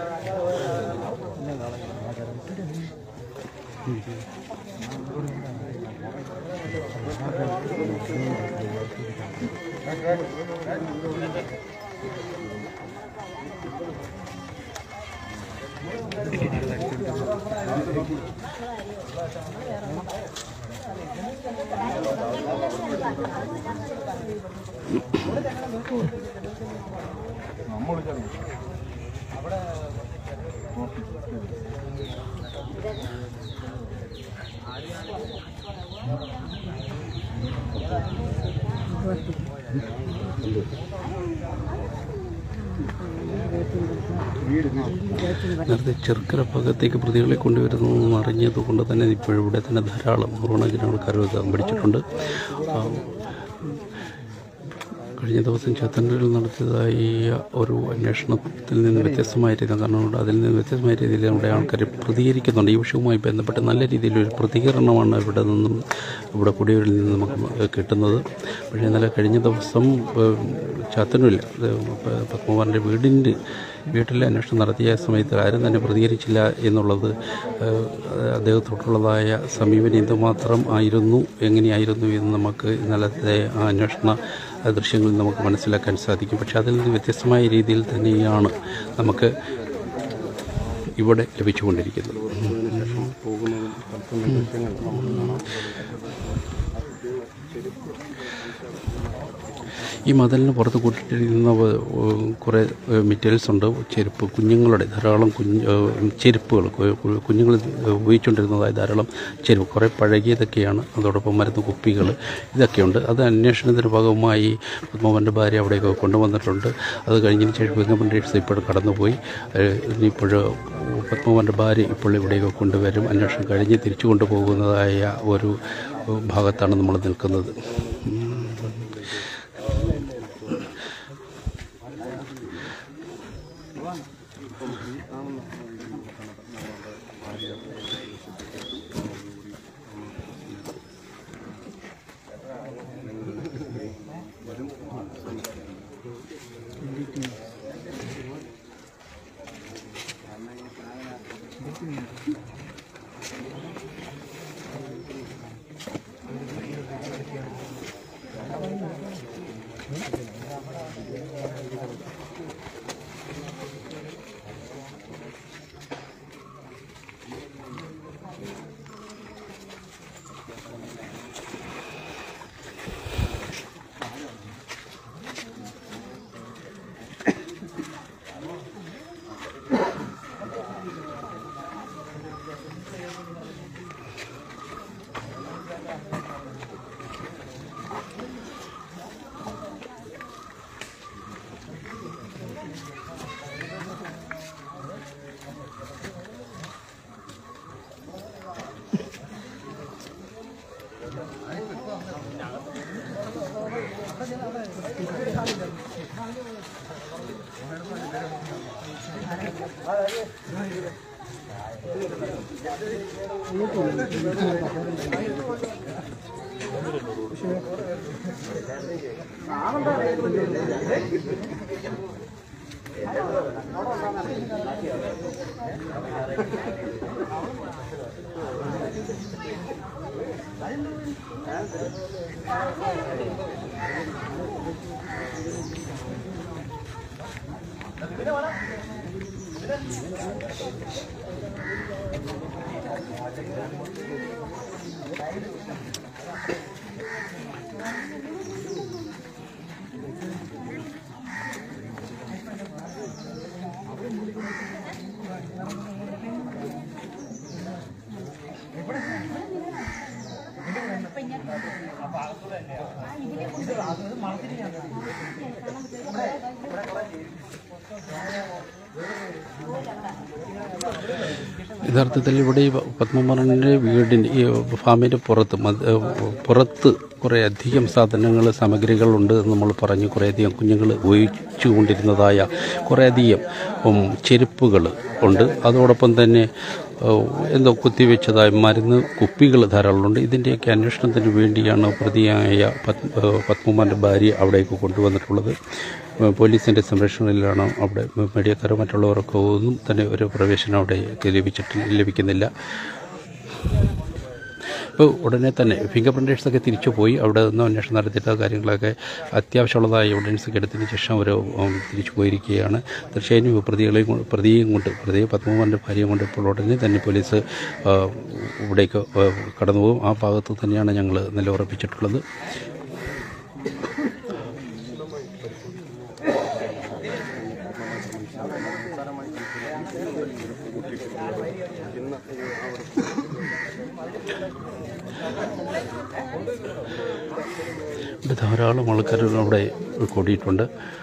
നേരത്തെ ചെറുക്കര ഭാഗത്തേക്ക് പ്രതികളെ കൊണ്ടുവരുന്നു എന്ന് അറിഞ്ഞത് കൊണ്ട് തന്നെ ഇപ്പോഴും ഇവിടെ തന്നെ ധാരാളം നൂറുകണക്കിന് ആൾക്കാർ പിടിച്ചിട്ടുണ്ട് ആ, കഴിഞ്ഞ ദിവസം ചത്തന്നൂരിൽ നടത്തിയതായ ഒരു അന്വേഷണത്തിൽ നിന്ന് വ്യത്യസ്തമായ രീതിയിൽ കാരണം കൊണ്ട് അതിൽ നിന്ന് വ്യത്യസ്തമായ രീതിയിൽ നമ്മുടെ ആൾക്കാർ പ്രതികരിക്കുന്നുണ്ട് ഈ വിഷയവുമായി ബന്ധപ്പെട്ട് നല്ല രീതിയിലൊരു പ്രതികരണമാണ് ഇവിടെ നിന്നും ഇവിടെ കുടിയൂരിൽ നിന്ന് നമുക്ക് കിട്ടുന്നത് പക്ഷേ ഇന്നലെ കഴിഞ്ഞ ദിവസം ഏഹ്, ചാത്തന്നൂരിൽ അത് പ- പത്മകുമാറിൻ്റെ വീടിൻ്റെ വീട്ടിലെ അന്വേഷണം നടത്തിയ സമയത്ത് ആരും തന്നെ പ്രതികരിച്ചില്ല എന്നുള്ളത് ഏഹ്, അദ്ദേഹത്തോടുള്ളതായ സമീപനം എന്തുമാത്രം ആയിരുന്നു എങ്ങനെയായിരുന്നു എന്ന് നമുക്ക് ഇന്നലത്തെ ആ അന്വേഷണ ദൃശ്യങ്ങളിൽ നമുക്ക് മനസ്സിലാക്കാൻ സാധിക്കും പക്ഷേ അതിൽ നിന്ന് വ്യത്യസ്തമായ രീതിയിൽ തന്നെയാണ് നമുക്ക് ഇവിടെ ലഭിച്ചുകൊണ്ടിരിക്കുന്നത് അതിനുശേഷം പോകുന്നതും തത്സമയ ദൃശ്യങ്ങൾ നമുക്ക് കാണാം ഈ മതിലിന് പുറത്ത് കൂട്ടിയിട്ടിരിക്കുന്ന വ- ഉം, കുറേ മെറ്റീരിയൽസ് ഉണ്ട് ചെരുപ്പ് കുഞ്ഞുങ്ങളുടെ ധാരാളം കുഞ്ഞ് ഏഹ്, ചെരുപ്പുകൾ കു- കു- കുഞ്ഞുങ്ങൾ ഉപയോഗിച്ചുകൊണ്ടിരുന്നതായ ധാരാളം ചെരുപ്പ് കുറേ പഴകിയതൊക്കെയാണ് അതോടൊപ്പം മരുന്ന് കുപ്പികൾ ഇതൊക്കെയുണ്ട് അത് അന്വേഷണത്തിൻ്റെ ഭാഗമായി പത്മവൻ്റെ ഭാര്യ അവിടേക്ക് കൊണ്ടുവന്നിട്ടുണ്ട് അത് കഴിഞ്ഞതിന് ശേഷം ഫിംഗർ ഇപ്പോൾ കടന്നുപോയി ഏഹ്, ഇനിയിപ്പോൾ പത്മവൻ്റെ ഭാര്യ ഇപ്പോൾ ഇവിടേക്ക് കൊണ്ടുവരും അന്വേഷണം കഴിഞ്ഞ് തിരിച്ചു കൊണ്ടുപോകുന്നതായ ഒരു ഏഹ്, ഭാഗത്താണ് നമ്മൾ നിൽക്കുന്നത് ഉം. യഥാർത്ഥത്തിൽ ഇവിടെ ഈ പത്മകുമാറിൻ്റെ വീടിൻ്റെ ഈ ഫാമിൻ്റെ പുറത്ത് മത് പുറത്ത് കുറേ അധികം സാധനങ്ങൾ സാമഗ്രികളുണ്ട് എന്ന് നമ്മൾ പറഞ്ഞു കുറേയധികം കുഞ്ഞുങ്ങൾ ഉപയോഗിച്ചു കൊണ്ടിരുന്നതായ കുറേയധികം ഉം, ചെരുപ്പുകൾ ഉണ്ട് അതോടൊപ്പം തന്നെ ഏഹ്, എന്തോ കുത്തിവെച്ചതായ മരുന്ന് കുപ്പികൾ ധാരാളമുണ്ട് ഇതിൻ്റെയൊക്കെ അന്വേഷണത്തിന് വേണ്ടിയാണ് പ്രതിയായ പത് ഏഹ്, പത്മകുമാറിൻ്റെ ഭാര്യ അവിടേക്ക് കൊണ്ടുവന്നിട്ടുള്ളത് ഏഹ്, പോലീസിൻ്റെ സംരക്ഷണയിലാണ് അവിടെ മീഡിയക്കാരോ മറ്റുള്ളവർക്കോ ഒന്നും തന്നെ ഒരു പ്രവേശനം അവിടെ ലഭിച്ചിട്ട് ലഭിക്കുന്നില്ല ഇപ്പോൾ ഉടനെ തന്നെ ഫിംഗർ പ്രിൻറ്റേഴ്സൊക്കെ തിരിച്ചു പോയി അവിടെ നിന്ന് അന്വേഷണം നടത്തിയിട്ട് ആ കാര്യങ്ങളൊക്കെ അത്യാവശ്യമുള്ളതായ എവിഡൻസൊക്കെ എടുത്തതിന് ശേഷം അവർ ഉം, തിരിച്ചു പോയിരിക്കുകയാണ് തീർച്ചയായും പ്രതികളെയും കൊണ്ട്- പ്രതിയെയും കൊണ്ട് പ്രതിയെ പത്മകുമാറിൻ്റെ ഭാര്യയും കൊണ്ട് ഇപ്പോൾ ഉടനെ തന്നെ പോലീസ് ആ, ഇവിടേക്ക് ആ, കടന്നു പോകും ആ ഭാഗത്ത് തന്നെയാണ് ഞങ്ങൾ നിലയുറപ്പിച്ചിട്ടുള്ളത് ഇവിടെ ധാരാളം ആൾക്കാർ അവിടെ കൂടിയിട്ടുണ്ട്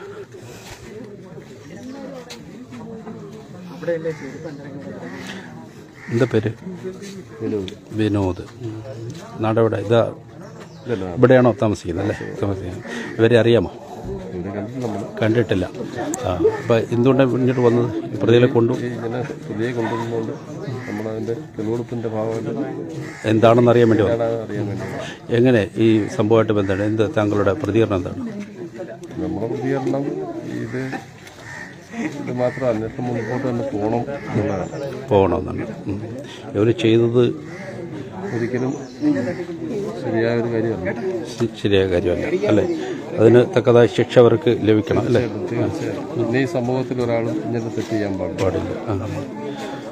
എന്താ പേര് വിനോദ് ഉം. നാടെവിടെ ഇതാ ഇവിടെയാണോ താമസിക്കുന്നത് അല്ലേ താമസിക്കുന്നത് ഇവരെ അറിയാമോ കണ്ടിട്ടില്ല ആ അപ്പം എന്തുകൊണ്ടാണ് ഇങ്ങോട്ട് വന്നത് ഈ പ്രതികളെ കൊണ്ടു ഇങ്ങനെ പുതിയ കൊണ്ടുവന്നുകൊണ്ട് നമ്മളതിൻ്റെ തെളിവെടുപ്പിൻ്റെ ഭാഗമായിട്ട് എന്താണെന്ന് അറിയാൻ വേണ്ടി വന്നു അറിയാൻ വേണ്ടി എങ്ങനെ ഈ സംഭവമായിട്ട് ബന്ധമാണ് എന്ത് താങ്കളുടെ പ്രതികരണം എന്താണ് നമ്മുടെ പ്രതികരണം ഇത് ഇത് മാത്രം അന്വേഷണം മുൻപോട്ട് തന്നെ പോകണം എന്നുള്ളതാണ് പോകണമെന്നാണ് ഉം. ഇവർ ചെയ്തത് ഒരിക്കലും ശരിയായ ഒരു കാര്യമല്ല ശ- ശരിയായ കാര്യമല്ല അല്ലേ അതിന് തക്കതായ ശിക്ഷ അവർക്ക് ലഭിക്കണം അല്ലേ തീർച്ചയായും പിന്നെ ഈ സമൂഹത്തിൽ ഒരാളും ഇങ്ങനെ തെറ്റ് ചെയ്യാൻ പാടില്ല പാടില്ല ആ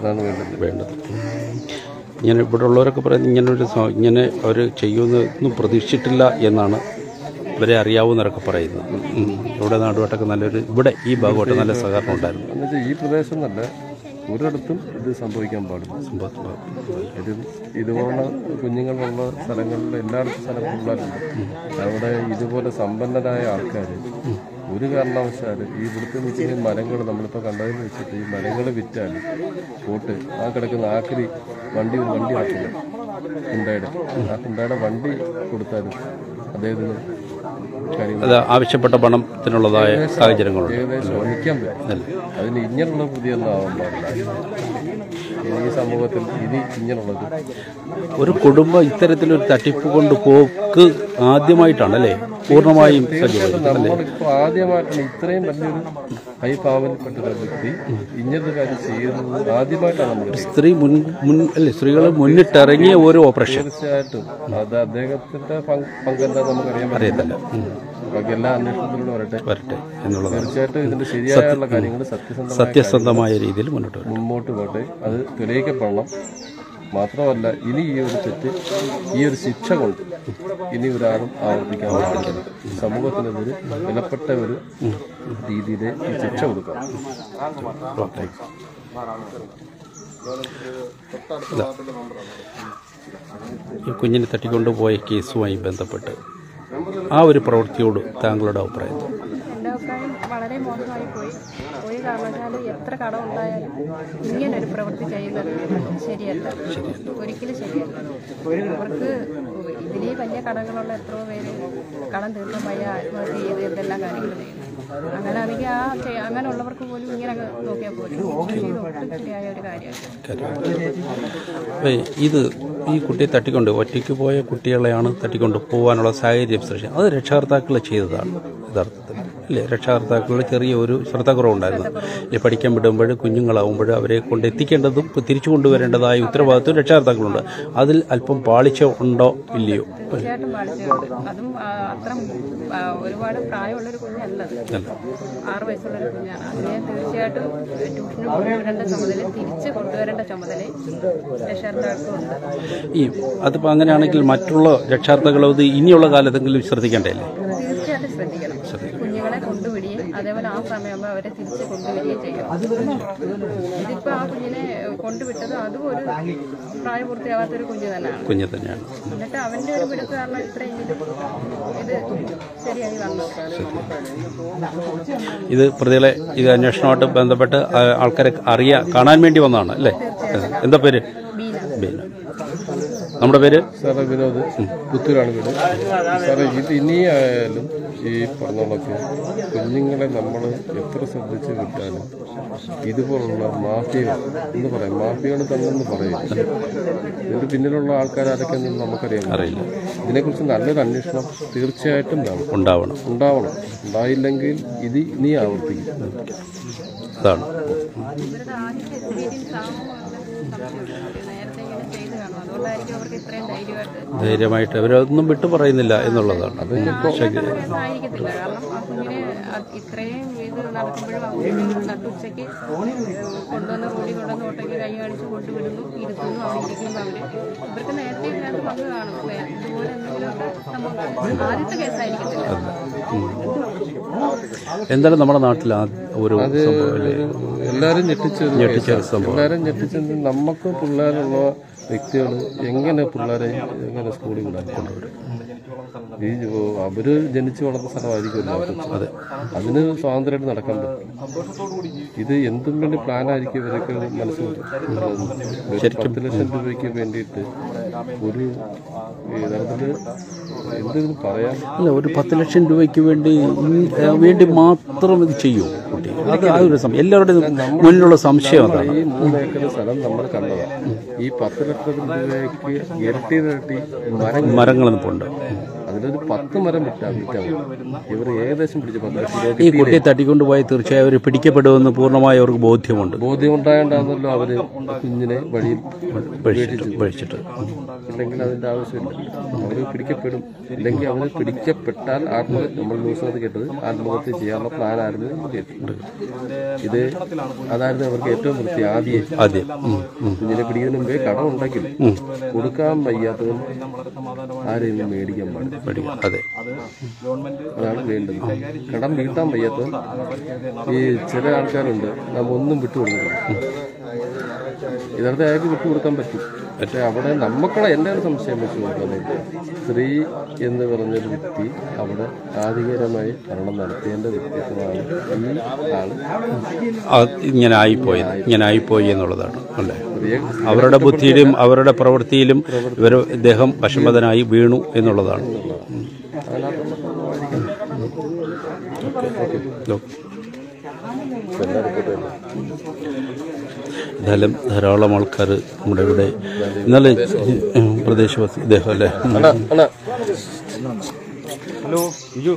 അതാണ് വേണ്ടത് വേണ്ടത് ഇങ്ങനെ ഇവിടെ ഉള്ളവരൊക്കെ പറയുന്നത് ഇങ്ങനെ ഒരു സ- ഇങ്ങനെ അവർ ചെയ്യുമെന്ന് ഒന്നും പ്രതീക്ഷിച്ചിട്ടില്ല എന്നാണ് ഇവരെ അറിയാവുന്നവരൊക്കെ പറയുന്നത് ഉം. ഇവിടെ നാടുമായിട്ടൊക്കെ നല്ലൊരു ഇവിടെ ഈ ഭാഗമായിട്ട് നല്ല സഹകരണം ഉണ്ടായിരുന്നു എന്നുവെച്ചാൽ ഈ പ്രദേശം എന്നല്ല ഒരിടത്തും ഇത് സംഭവിക്കാൻ പാടില്ല ഇത് ഇതുപോലുള്ള കുഞ്ഞുങ്ങളുള്ള സ്ഥലങ്ങളിൽ എല്ലായിടത്തും സ്ഥലം പിള്ളേരുണ്ട് അവിടെ ഇതുപോലെ സമ്പന്നരായ ആൾക്കാർ ഒരു കാരണവശാലും ഈ ഇവിടുത്തെ നിൽക്കുന്ന ഈ മരങ്ങൾ നമ്മളിപ്പോൾ കണ്ടതെന്ന് വെച്ചിട്ട് ഈ മരങ്ങൾ വിറ്റാൽ പോട്ട് ആ കിടക്കുന്ന ആക്രി വണ്ടി ഒരു വണ്ടി ആക്കില്ല ഹുണ്ടായുടെ ആ ഹുണ്ടായുടെ വണ്ടി കൊടുത്താലും അദ്ദേഹത്തിന് കാര്യങ്ങൾ അത് ആവശ്യപ്പെട്ട പണത്തിനുള്ളതായ സാഹചര്യങ്ങളുണ്ട് ഏകദേശം നിൽക്കാൻ പറ്റും അതിന് ഇങ്ങനെയുള്ള പുതിയൊന്നും ആവാൻ പാടില്ല ഇനി ഈ സമൂഹത്തിൽ ഇനി ഇങ്ങനെയുള്ളത് ഒരു കുടുംബം ഇത്തരത്തിലൊരു തട്ടിപ്പ് കൊണ്ട് പോക്ക് ആദ്യമായിട്ടാണ് അല്ലേ പൂർണ്ണമായും സജീവമായിരിക്കും അല്ലേ നമ്മളിപ്പോൾ ആദ്യമായിട്ടാണ് ഇത്രയും വലിയൊരു ഹൈ പാവലിൽപ്പെട്ട ഒരു വ്യക്തി ഇങ്ങനൊരു കാര്യം ചെയ്യുന്നത് ആദ്യമായിട്ടാണ് നമ്മൾ സ്ത്രീ മുൻ മുൻ അല്ലേ സ്ത്രീകൾ മുന്നിട്ടിറങ്ങിയ ഒരു ഓപ്പറേഷൻ തീർച്ചയായിട്ടും അത് അദ്ദേഹത്തിന്റെ പങ്ക് പങ്കെന്താ നമുക്കറിയാൻ അറിയത്തില്ല ഉം. ബാക്കി എല്ലാ അന്വേഷണത്തിലൂടെ വരട്ടെ വരട്ടെ എന്നുള്ളതാണ് തീർച്ചയായിട്ടും ഇതിന്റെ ശരിയായുള്ള കാര്യങ്ങൾ സത്യസന്ധമായ സത്യസന്ധമായ രീതിയിൽ മുന്നോട്ട് വരും മുമ്പോട്ട് പോട്ടെ അത് തെളിയിക്കപ്പെടണം മാത്രമല്ല ഇനി ഈ ഒരു തെറ്റ് ഈ ഒരു ശിക്ഷ കൊണ്ട് ഇനി ഒരാളും ആവർത്തിക്കാൻ പാടില്ല സമൂഹത്തിനെതിരെ വിലപ്പെട്ട ഒരു രീതിയിൽ ഈ ശിക്ഷ കൊടുക്കണം ഓക്കെ ഈ കുഞ്ഞിനെ തട്ടിക്കൊണ്ടുപോയ കേസുമായി ബന്ധപ്പെട്ട് ആ ഒരു പ്രവൃത്തിയോട് താങ്കളുടെ അഭിപ്രായം എന്താ? എൻ്റെ അഭിപ്രായം വളരെ മോശമായി പോയി ഒരു കാരണവശാലും എത്ര കടം ഉണ്ടായാലും ഇങ്ങനൊരു പ്രവൃത്തി ചെയ്യുന്നത് ശരിയല്ല ഒരിക്കലും ശരിയല്ല അവർക്ക് ഇതിലേ വലിയ കടങ്ങളുള്ള എത്രയോ പേര് കടം തീർക്കാൻ വയ്യ ആത്മഹത്യ ചെയ്ത് എന്തെല്ലാം കാര്യങ്ങൾ ചെയ്യുന്നു അങ്ങനെ ആണെങ്കിൽ ആ ചെയ്യ- അങ്ങനെയുള്ളവർക്ക് പോലും ഇങ്ങനെ അങ്ങ് നോക്കിയാൽ പോലും ഇത് ഒട്ടും ശരിയായ ഒരു കാര്യമല്ല ഏയ് ഇത് ഈ കുട്ടിയെ തട്ടിക്കൊണ്ട് ഒറ്റയ്ക്ക് പോയ കുട്ടികളെയാണ് തട്ടിക്കൊണ്ട് പോകാനുള്ള സാഹചര്യം സൃഷ്ടിച്ചത് അത് രക്ഷകർത്താക്കൾ ചെയ്തതാണ് യഥാർത്ഥത്തിൽ അല്ലേ രക്ഷകർത്താക്കളുടെ ചെറിയ ഒരു ശ്രദ്ധക്കുറവുണ്ടായിരുന്നു ഈ പഠിക്കാൻ വിടുമ്പോൾ കുഞ്ഞുങ്ങളാവുമ്പോൾ അവരെ കൊണ്ട് എത്തിക്കേണ്ടതും തിരിച്ചു കൊണ്ടുവരേണ്ടതായ ഉത്തരവാദിത്വം രക്ഷകർത്താക്കളുണ്ട് അതിൽ അല്പം പാളിച്ച ഉണ്ടോ ഇല്ലയോ തീർച്ചയായിട്ടും പാലിച്ചിട്ടുണ്ട് അതും ആ, അത്ര ആ, ഒരുപാട് പ്രായമുള്ളൊരു കുഞ്ഞല്ലത് ആറ് വയസ്സുള്ളൊരു കുഞ്ഞാണ് അതിനെ തീർച്ചയായിട്ടും ട്യൂഷന് കൊണ്ടുവരേണ്ട ചുമതല തിരിച്ച് കൊണ്ടുവരേണ്ട ചുമതല രക്ഷകർത്താക്കൾക്കുണ്ട് ഈ അതിപ്പോൾ അങ്ങനെയാണെങ്കിൽ മറ്റുള്ള രക്ഷാർത്ഥകൾ ഇത് ഇനിയുള്ള കാലത്തെങ്കിലും ശ്രദ്ധിക്കേണ്ടേ തീർച്ചയായിട്ടും ശ്രദ്ധിക്കണം കുഞ്ഞുങ്ങളെ കൊണ്ടുവിടുകയും അതേപോലെ ആ സമയമാകുമ്പോൾ അവരെ തിരിച്ച് കൊണ്ടുവരികയും ചെയ്യണം ഇതിപ്പോ ആ കുഞ്ഞിനെ കൊണ്ടുവിട്ടത് അതും ഒരു പ്രായപൂർത്തിയാവാത്തൊരു കുഞ്ഞ് തന്നെയാണ് കുഞ്ഞ് തന്നെയാണ് എന്നിട്ട് അവന്റെ ഒരു പിടുത്ത് കാരണം ഇത്രയെങ്കിലും ഇത് ശരിയായി വന്നു ഇത് പ്രതികളെ ഇത് അന്വേഷണമായിട്ട് ബന്ധപ്പെട്ട് ആ- ആൾക്കാരെ അറിയാ കാണാൻ വേണ്ടി വന്നതാണ് അല്ലേ എന്താ പേര് ബീന നമ്മുടെ പേര് സാറേ വിനോദ് പുത്തൂരാണ് വീട് സാറേ ഇത് ഇനിയായാലും ഈ പറഞ്ഞോളൊക്കെ കുഞ്ഞുങ്ങളെ നമ്മൾ എത്ര ശ്രദ്ധിച്ച് വിട്ടാലും ഇതുപോലുള്ള മാഫിയകൾ എന്ന് പറയും മാഫിയകൾ തന്നെന്ന് പറയും ഇതിന്റെ പിന്നിലുള്ള ആൾക്കാരൊക്കെ നമുക്കറിയാം അറിയില്ല ഇതിനെക്കുറിച്ച് നല്ലൊരു അന്വേഷണം തീർച്ചയായിട്ടും വേണം ഉണ്ടാവണം ഉണ്ടാവണം ഉണ്ടായില്ലെങ്കിൽ ഇത് ഇനി ആവർത്തിക്കും അതാണ് ഇവരുടെ ആദ്യത്തെ എക്സ്പീരിയൻസ് ആകുമ്പോൾ നേരത്തെ ഇങ്ങനെ ചെയ്ത് കാണും അതുകൊണ്ടായിരിക്കും അവർക്ക് ഇത്രയും ധൈര്യമായിട്ട് ധൈര്യമായിട്ട് അവരൊന്നും വിട്ടു പറയുന്നില്ല എന്നുള്ളതാണ് ആയിരിക്കത്തില്ല കാരണം ആ കുഞ്ഞിനെ അത് ഇത്രയും ഇത് നടക്കുമ്പോഴും ആ കുഞ്ഞിനെ നട്ടുച്ചയ്ക്ക് കൊണ്ടുവന്ന് റോഡിൽ കൊണ്ടുവന്ന് ഓട്ടയ്ക്ക് കൈ കാണിച്ച് കൊണ്ടുവിടുന്നു ഇരുത്തുന്നു അവിടെ ഇരിക്കുന്നു അവര് ഇവർക്ക് നേരത്തെ ഇതിനകത്ത് പങ്ക് കാണും അപ്പൊ ഇതുപോലെ എന്തെങ്കിലുമൊക്കെ സംഭവം ആദ്യത്തെ കേസായിരിക്കത്തില്ല എന്തായാലും നമ്മുടെ നാട്ടിൽ ആ ഒരു സംഭവം അല്ലേ എല്ലാരും ഞെട്ടിച്ച ഒരു ഞെട്ടിച്ച കേസാണ്. സംഭവം. എല്ലാരും ഞെട്ടിച്ചത് നമുക്ക് പിള്ളേരുള്ള വ്യക്തികൾ എങ്ങനെ പിള്ളേരെ എങ്ങനെ സ്കൂളിൽ വിടാൻ കൊണ്ടുവരും ഈ ജോ- അവര് ജനിച്ചു വളർന്ന സ്ഥലമായിരിക്കുമല്ലോ അതെ അതിന് സ്വാതന്ത്ര്യമായിട്ട് നടക്കാൻ പറ്റും ഇത് എന്തും വേണ്ടി പ്ലാനായിരിക്കും ഇവരൊക്കെ മനസ്സിൽ ഒരു പത്ത് ലക്ഷം രൂപയ്ക്ക് വേണ്ടിയിട്ട് ഒരു യഥാർത്ഥത്തിൽ എന്തെങ്കിലും പറയാൻ അല്ല ഒരു പത്ത് ലക്ഷം രൂപയ്ക്ക് വേണ്ടി ഇൻ- ഏ, വേണ്ടി മാത്രം ഇത് ചെയ്യൂ കുട്ടി അത് ആ ഒരു സം- എല്ലാവരുടെയും മുന്നിലുള്ള സംശയം അതാണ് ഈ മൂന്ന് ഏക്കർ സ്ഥലം നമ്മൾ കണ്ടതാണ് ഈ പത്ത് ലക്ഷം രൂപയ്ക്ക് ഇരട്ടി ഇരട്ടി മരം മരങ്ങൾ നിൽപ്പുണ്ട് അതിൽ അവരൊരു പത്ത് മരം വിറ്റാ വിറ്റാൽ ഇവർ ഏകദേശം പിടിച്ച പത്ത് ലക്ഷം രൂപ ഈ കുട്ടിയെ തട്ടിക്കൊണ്ടുപോയി തീർച്ചയായും അവർ പിടിക്കപ്പെടുമെന്ന് പൂർണ്ണമായി അവർക്ക് ബോധ്യമുണ്ട് ബോധ്യമുണ്ടായോണ്ടാണല്ലോ അവര് കുഞ്ഞിനെ വഴിയിൽ പഴിച്ചിട്ട് പഴിച്ചിട്ട് ഇല്ലെങ്കിൽ അതിന്റെ ആവശ്യമില്ല അവര് പിടിക്കപ്പെടും ഇല്ലെങ്കിൽ അവര് പിടിക്കപ്പെട്ടാൽ ആത്മഹത്യ നമ്മൾ ന്യൂസിനകത്ത് കേട്ടത് ആത്മഹത്യ ചെയ്യാനുള്ള പ്ലാൻ ആയിരുന്നു എന്ന് കേട്ടിട്ടുണ്ട് ഇത് അതായിരുന്നു അവർക്ക് ഏറ്റവും വൃത്തി ആദ്യം ആദ്യം ഉം, ഉം. കുഞ്ഞിനെ പിടിക്കുന്നതിന് മുമ്പേ കടം ഉണ്ടെങ്കിൽ കൊടുക്കാൻ വയ്യാത്തവൻ ആരെയും നിന്ന് മേടിക്കാൻ പാടില്ല പഠിക്കാം അതെ അതാണ് വേണ്ടത് കടം വീട്ടാൻ വയ്യാത്തവൻ ഈ ചില ആൾക്കാരുണ്ട് നാം ഒന്നും വിട്ടുകൊടുക്കണം യഥാർത്ഥ അയാൾക്ക് വിട്ടുകൊടുക്കാൻ പറ്റും പക്ഷെ അവിടെ നമുക്കുള്ള എൻ്റെ ഒരു സംശയം വെച്ച് നോക്കുകയാണെങ്കിൽ സ്ത്രീ എന്ന് പറഞ്ഞൊരു വ്യക്തി അവിടെ ആധികാരികമായി ഭരണം നടത്തേണ്ട വ്യക്തിത്വമാണ് ഈ ആള് ആ, ഇങ്ങനെ ആയിപ്പോയത് ഇങ്ങനെ ആയിപ്പോയി എന്നുള്ളതാണ് അല്ലേ സ്ത്രീയെ അവരുടെ ബുദ്ധിയിലും അവരുടെ പ്രവൃത്തിയിലും ഇവർ ഇദ്ദേഹം വശംവദനായി വീണു എന്നുള്ളതാണ് ഉം. ഓക്കെ. എന്തായാലും ധാരാളം ആൾക്കാർ നമ്മുടെ ഇവിടെ ഇന്നലെ ഉം, പ്രദേശവാസി ഇദ്ദേഹം അല്ലേ ഉം. അണ്ണാ അണ്ണാ ഹലോ ബിജു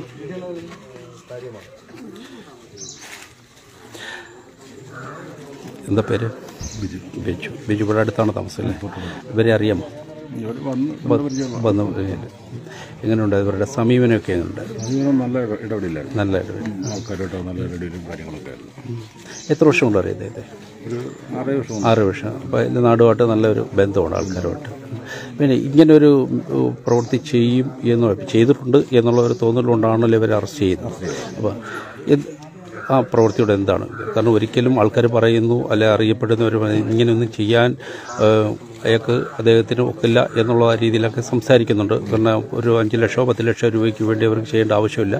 എന്താ പേര് ബിജു ബിജു ബിജു ഇവിടെ അടുത്താണ് താമസം അല്ലേ ഇവരെ അറിയാമോ വന്ന് എങ്ങനെയുണ്ട് ഇവരുടെ സമീപനമൊക്കെ എങ്ങനെയുണ്ട് നല്ല ഇടപെടില്ലായിരുന്നു നല്ല ഇടപെടൽ. ആൾക്കാരോട്ട് നല്ല ഇടപെടലും കാര്യങ്ങളൊക്കെ ആയിരുന്നു എത്ര വർഷം കൊണ്ട് അറിയാം ഇദ്ദേഹത്തെ ഒരു ആറേ വർഷം ആറ് വർഷം അപ്പോൾ എൻ്റെ നാടുമായിട്ട് നല്ലൊരു ബന്ധമുണ്ട് ആൾക്കാരുമായിട്ട് പിന്നെ ഇങ്ങനൊരു ഉം, പ്രവൃത്തി ചെയ്യും എന്ന് ചെയ്തിട്ടുണ്ട് എന്നുള്ള ഒരു തോന്നലുകൊണ്ടാണല്ലോ ഇവരെ അറസ്റ്റ് ചെയ്യുന്നത് അപ്പോൾ എന്ത് ആ പ്രവൃത്തിയുടെ എന്താണ് കാരണം ഒരിക്കലും ആൾക്കാർ പറയുന്നു അല്ലെ അറിയപ്പെടുന്നവർ പറയുന്നു ഇങ്ങനെയൊന്നും ചെയ്യാൻ ഏഹ്, അയാൾക്ക് അദ്ദേഹത്തിന് ഒക്കില്ല എന്നുള്ള രീതിയിലൊക്കെ സംസാരിക്കുന്നുണ്ട് കാരണം ഒരു അഞ്ച് ലക്ഷമോ പത്ത് ലക്ഷം രൂപയ്ക്ക് വേണ്ടി അവർക്ക് ചെയ്യേണ്ട ആവശ്യമില്ല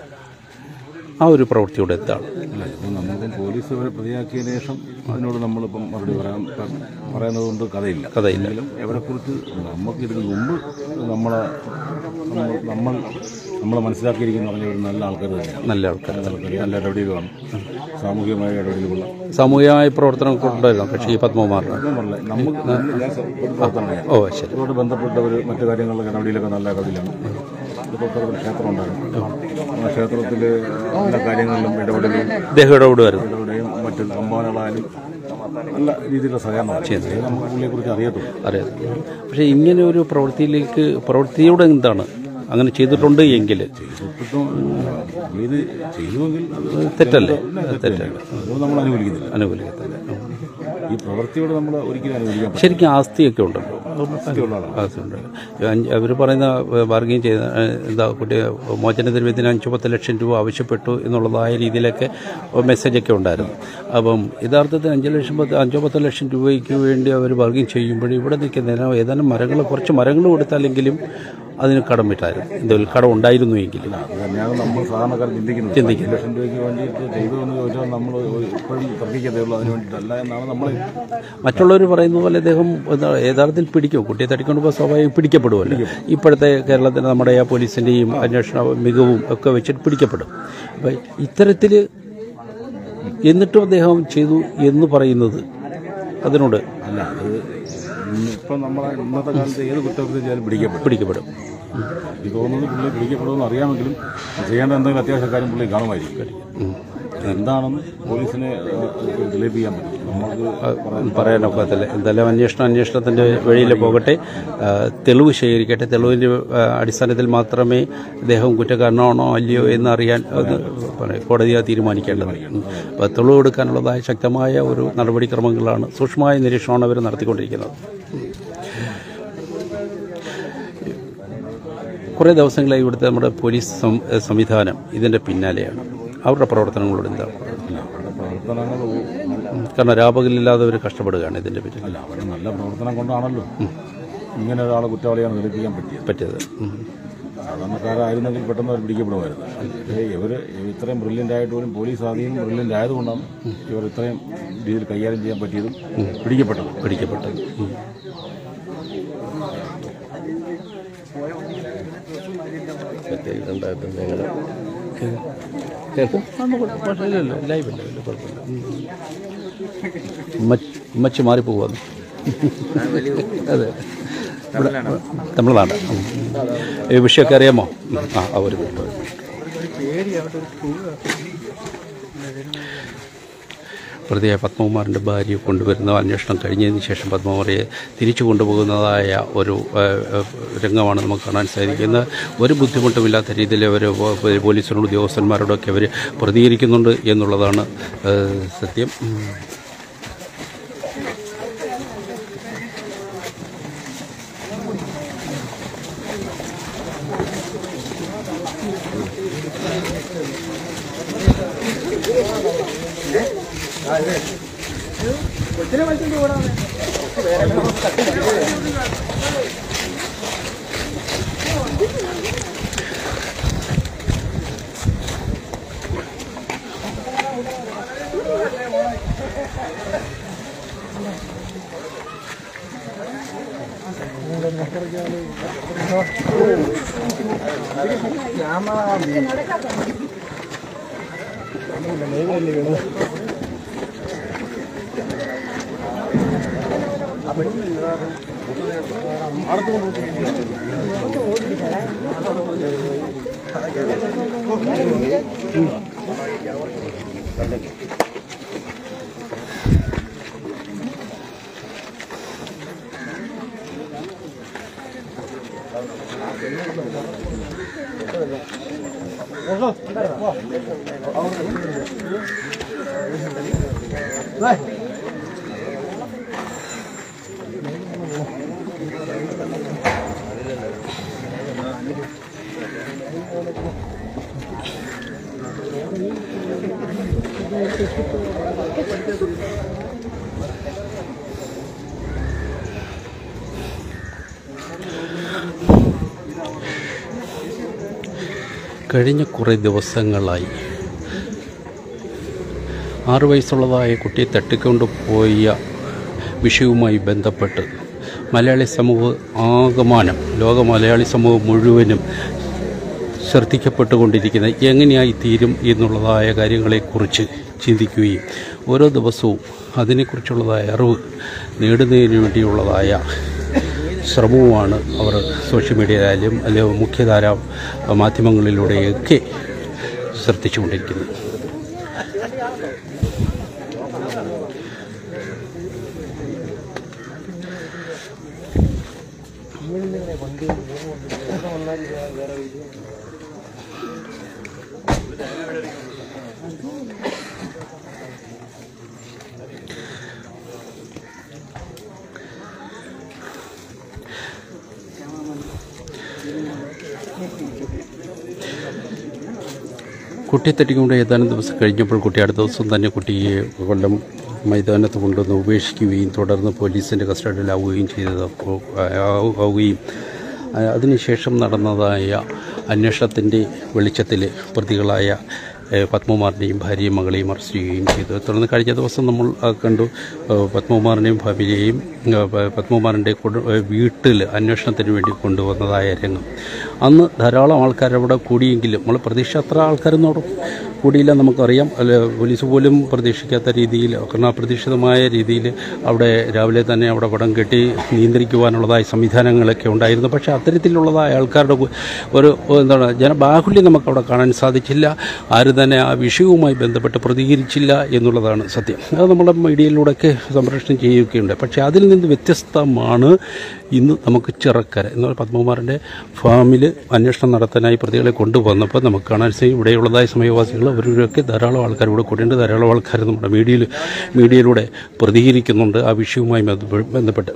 ആ ഒരു പ്രവൃത്തിയുടെ എന്താണ് അല്ല ഇപ്പം നമ്മളിപ്പം പോലീസ് അവരെ പ്രതിയാക്കിയതിന് ശേഷം അതിനോട് നമ്മളിപ്പം മറുപടി പറയാൻ പ- പറയുന്നത് കൊണ്ട് കഥയില്ല കഥയില്ല. എങ്കിലും അവരെക്കുറിച്ച് നമുക്ക് ഇതിന് മുമ്പ് നമ്മളെ നമ്മൾ നമ്മൾ നമ്മളെ മനസ്സിലാക്കിയിരിക്കുന്ന പറഞ്ഞ ഒരു നല്ല ആൾക്കാർ തന്നെയാണ് നല്ല ആൾക്കാർ നല്ല ആൾക്കാർ നല്ല ഇടപെടലുമാണ് സാമൂഹികമായ ഇടപെടലുകളുള്ള സാമൂഹികമായ പ്രവർത്തനം കൊണ്ടുവരണം പക്ഷേ ഈ പത്മകുമാറിന് ഒന്നും പറഞ്ഞില്ല നമുക്ക് നല്ല- ഞാൻ സ- ഒരു പ്രവർത്തനമാണ് ഓ ശരി ഇതോട് ബന്ധപ്പെട്ട ഒരു മറ്റു കാര്യങ്ങളിലൊക്കെ ഇടപെടലൊക്കെ നല്ല ഇടപെടലാണ് ഇത് തൊട്ടടുത്തൊരു ക്ഷേത്രം ഉണ്ടായിരുന്നു ആ ക്ഷേത്രത്തിൽ എല്ലാ കാര്യങ്ങളിലും ഇടപെടലും ഇദ്ദേഹം ഇടപെടുമായിരുന്നു ഇടപെടുകയും മറ്റു സംഭാവനകളായാലും നല്ല രീതിയിലുള്ള സഹകരണമാണ് ഇത് നമുക്ക് പുള്ളിയെക്കുറിച്ച് അറിയത്തുള്ളൂ അറിയാം പക്ഷേ ഇങ്ങനെ ഒരു പ്രവൃത്തിയിലേക്ക് പ്രവൃത്തിയുടെ എന്താണ് അങ്ങനെ ചെയ്തിട്ടുണ്ട് എങ്കിൽ ഇപ്പം ഇത് ചെയ്യുമെങ്കിൽ അത് തെറ്റല്ലേ തെറ്റല്ലേ അത് നമ്മൾ അനുകൂലിക്കുന്നില്ല അനുകൂലിക്കത്തില്ല ഈ പ്രവൃത്തിയോട് നമ്മൾ ഒരിക്കലും അനുകൂലിക്കാൻ പറ്റില്ല ശരിക്കും ആസ്തിയൊക്കെ ഉണ്ടല്ലോ ആസ്തിയുള്ള ആളാണ്. ആസ്തിയുണ്ട് അവർ പറയുന്ന ബാർഗെയിൻ ചെയ്ത ഏഹ്, എന്താ കുട്ടി മോചന ദ്രവ്യത്തിന് അഞ്ചു പത്ത് ലക്ഷം രൂപ ആവശ്യപ്പെട്ടു എന്നുള്ളതായ രീതിയിലൊക്കെ മെസ്സേജൊക്കെ ഉണ്ടായിരുന്നു അപ്പം യഥാർത്ഥത്തിൽ അഞ്ച് ലക്ഷം പത്ത് അഞ്ചോ പത്തോ ലക്ഷം രൂപയ്ക്ക് വേണ്ടി അവർ ബാർഗെയിൻ ചെയ്യുമ്പോൾ ഇവിടെ നിൽക്കുന്ന ഏതാനും മരങ്ങൾ കുറച്ച് മരങ്ങൾ കൊടുത്താലെങ്കിലും അതിന് കടം വിട്ടായിരുന്നു എന്തെങ്കിലും കടം ഉണ്ടായിരുന്നു എങ്കിൽ അത് തന്നെയാണ് നമ്മൾ സാധാരണക്കാർ ചിന്തിക്കുന്നത് ചിന്തിക്കുന്നത്. ലക്ഷം രൂപയ്ക്ക് വേണ്ടിയിട്ട് ചെയ്തു എന്ന് ചോദിച്ചാൽ നമ്മൾ എപ്പോഴും തർക്കിക്കത്തേ ഉള്ളൂ അതിന് വേണ്ടിയിട്ടല്ല എന്നാണ് നമ്മൾ മറ്റുള്ളവർ പറയുന്ന പോലെ അദ്ദേഹം എന്താ യഥാർത്ഥത്തിൽ പിടിക്കും കുട്ടിയെ തട്ടിക്കൊണ്ടുപോയി സ്വാഭാവികം പിടിക്കപ്പെടുമല്ലോ ഇപ്പോഴത്തെ കേരളത്തിന് നമ്മുടെ ആ പോലീസിൻ്റെയും അന്വേഷണ മികവും ഒക്കെ വെച്ചിട്ട് പിടിക്കപ്പെടും അപ്പം ഇത്തരത്തിൽ എന്നിട്ടും അദ്ദേഹം ചെയ്തു എന്ന് പറയുന്നത് അതിനോട് അല്ല അത് ഇപ്പം നമ്മളെ ഇന്നത്തെ കാലത്ത് ഏത് കുറ്റകൃത്യം ചെയ്താലും പിടിക്കപ്പെടും പിടിക്കപ്പെടും എനിക്ക് തോന്നുന്നത് പുള്ളി പിടിക്കപ്പെടുമെന്ന് അറിയാമെങ്കിലും ചെയ്യേണ്ട എന്തെങ്കിലും അത്യാവശ്യ കാര്യം പുള്ളി കാണുമായിരിക്കും എന്താണെന്ന് പോലീസിനെ ഏഹ്, തെളിയിപ്പിക്കാൻ പറ്റും നമുക്ക് പറയാനൊക്കത്തില്ല എന്തായാലും അന്വേഷണം അന്വേഷണത്തിൻ്റെ വഴിയിൽ പോകട്ടെ ആ, തെളിവ് ശേഖരിക്കട്ടെ തെളിവിൻ്റെ ആ, അടിസ്ഥാനത്തിൽ മാത്രമേ ഇദ്ദേഹം കുറ്റക്കാരനാണോ അല്ലയോ എന്നറിയാൻ അത് പറയും. കോടതി അത് തീരുമാനിക്കേണ്ടത് ഉം. അപ്പോൾ തെളിവ് എടുക്കാനുള്ളതായ ശക്തമായ ഒരു നടപടിക്രമങ്ങളാണ് സൂക്ഷ്മമായ നിരീക്ഷണമാണ് അവർ നടത്തിക്കൊണ്ടിരിക്കുന്നത് കുറേ ദിവസങ്ങളായി ഇവിടുത്തെ നമ്മുടെ പോലീസ് സം- സംവിധാനം ഇതിൻ്റെ പിന്നാലെയാണ് അവരുടെ പ്രവർത്തനങ്ങളോട് എന്താണ് പ്രവർത്തനങ്ങൾ കാരണം രാപകലില്ലാതെ അവർ കഷ്ടപ്പെടുകയാണ് ഇതിൻ്റെ പിന്നിൽ അല്ല അവരുടെ നല്ല പ്രവർത്തനം കൊണ്ടാണല്ലോ ഇങ്ങനെ ഒരാളെ കുറ്റവാളിയാണ് തെളിയിപ്പിക്കാൻ പറ്റിയത് പറ്റിയത് ഉം. സാധാരണക്കാരായിരുന്നെങ്കിൽ പെട്ടെന്ന് അവർ പിടിക്കപ്പെടുമായിരുന്നു പക്ഷേ ഇവർ ഇത്രയും ബ്രില്യൻ്റ് ആയിട്ട് പോലും പോലീസ് ആദ്യം ബ്രില്യൻ്റ് ആയതുകൊണ്ടാണ് ഇവർ ഇത്രയും രീതിയിൽ കൈകാര്യം ചെയ്യാൻ പറ്റിയതും പിടിക്കപ്പെട്ടതും പിടിക്കപ്പെട്ടത് ഉം. കേൾക്കും പക്ഷേ ഇല്ലല്ലോ ലൈവല്ല ഇല്ല കുഴപ്പമില്ല ഉമ്മച്ചി മാറിപ്പോവാന്ന് അതെ നമ്മുടെ നാട് ഉം. ഈ വിഷയമൊക്കെ അറിയാമോ ഉം. ആ ആ, ഒരു മിനിറ്റ് ഒരു മിനിറ്റ്. പ്രതിയായ പത്മകുമാറിൻ്റെ ഭാര്യയെ കൊണ്ടുവരുന്ന അന്വേഷണം കഴിഞ്ഞതിന് ശേഷം പത്മകുമാറിയെ തിരിച്ചു കൊണ്ടുപോകുന്നതായ ഒരു ആ, ആ, രംഗമാണ് നമുക്ക് കാണാൻ സാധിക്കുന്നത് ഒരു ബുദ്ധിമുട്ടുമില്ലാത്ത രീതിയിൽ അവർ പോലീസിനോട് ഉദ്യോഗസ്ഥന്മാരോടൊക്കെ അവർ പ്രതികരിക്കുന്നുണ്ട് എന്നുള്ളതാണ് ആ, സത്യം ഉം. കഴിഞ്ഞ കുറേ ദിവസങ്ങളായി ആറു വയസ്സുള്ളതായ കുട്ടിയെ തട്ടിക്കൊണ്ട് പോയ വിഷയവുമായി ബന്ധപ്പെട്ട് മലയാളി സമൂഹം ആകമാനം ലോക മലയാളി സമൂഹം മുഴുവനും ശ്രദ്ധിക്കപ്പെട്ടുകൊണ്ടിരിക്കുന്ന എങ്ങനെയായി തീരും എന്നുള്ളതായ കാര്യങ്ങളെക്കുറിച്ച് ചിന്തിക്കുകയും ഓരോ ദിവസവും അതിനെക്കുറിച്ചുള്ളതായ അറിവ് നേടുന്നതിന് വേണ്ടിയുള്ളതായ ശ്രമവുമാണ് അവർ സോഷ്യൽ മീഡിയയിലായാലും അല്ലെങ്കിൽ മുഖ്യധാര മാധ്യമങ്ങളിലൂടെയൊക്കെ ശ്രദ്ധിച്ചുകൊണ്ടിരിക്കുന്നത് കുട്ടിയെ തട്ടിക്കൊണ്ട് ഏതാനും ദിവസം കഴിഞ്ഞപ്പോൾ കുട്ടി അടുത്ത ദിവസം തന്നെ കുട്ടിയെ കൊല്ലം മൈതാനത്ത് കൊണ്ടുവന്ന് ഉപേക്ഷിക്കുകയും തുടർന്ന് പോലീസിൻ്റെ കസ്റ്റഡിയിലാവുകയും ചെയ്തത് അപ്പോൾ ആവു- ആവുകയും ആ, അതിനുശേഷം നടന്നതായ അന്വേഷണത്തിൻ്റെ വെളിച്ചത്തിൽ പ്രതികളായ ഏ, പത്മകുമാറിൻ്റെയും ഭാര്യയും മകളെയും അറസ്റ്റ് ചെയ്യുകയും ചെയ്തു തുടർന്ന് കഴിഞ്ഞ ദിവസം നമ്മൾ ആ, കണ്ടു ആ, പത്മകുമാറിൻ്റെയും ഫാമിലിയെയും ആ, പ- പത്മകുമാറിൻ്റെ കൊടു- ഏ, വീട്ടിൽ അന്വേഷണത്തിന് വേണ്ടി കൊണ്ടുവന്നതായ രംഗം അന്ന് ധാരാളം ആൾക്കാർ അവിടെ കൂടിയെങ്കിലും നമ്മൾ പ്രതീക്ഷ അത്ര ആൾക്കാരൊന്നും അവിടെ കൂടിയില്ല നമുക്കറിയാം അല്ല പോലീസ് പോലും പ്രതീക്ഷിക്കാത്ത രീതിയിൽ കാരണം അപ്രതീക്ഷിതമായ രീതിയിൽ അവിടെ രാവിലെ തന്നെ അവിടെ പടം കെട്ടി നിയന്ത്രിക്കുവാനുള്ളതായ സംവിധാനങ്ങളൊക്കെ ഉണ്ടായിരുന്നു പക്ഷേ അത്തരത്തിലുള്ളതായ ആൾക്കാരുടെ കു- ഒരു എന്താണ് ജനബാഹുല്യം നമുക്ക് അവിടെ കാണാൻ സാധിച്ചില്ല ആരും തന്നെ ആ വിഷയവുമായി ബന്ധപ്പെട്ട് പ്രതികരിച്ചില്ല എന്നുള്ളതാണ് സത്യം അത് നമ്മുടെ മീഡിയയിലൂടെയൊക്കെ സംപ്രേഷണം ചെയ്യുകയുണ്ട് പക്ഷേ അതിൽ നിന്ന് വ്യത്യസ്തമാണ് ഇന്ന് നമുക്ക് ചിറക്കര എന്ന് പറഞ്ഞാൽ പത്മകുമാറിൻ്റെ ഫാമിൽ അന്വേഷണം നടത്താനായി പ്രതികളെ കൊണ്ടുവന്നപ്പോൾ നമുക്ക് കാണാൻ സാധിക്കും ഇവിടെയുള്ളതായ സമയവാസികൾ അവരൊക്കെ ധാരാളം ആൾക്കാർ ഇവിടെ കൂടിയുണ്ട് ധാരാളം ആൾക്കാർ നമ്മുടെ മീഡിയയിൽ മീഡിയയിലൂടെ പ്രതികരിക്കുന്നുണ്ട് ആ വിഷയവുമായി ബന്ധപ്പെ- ബന്ധപ്പെട്ട്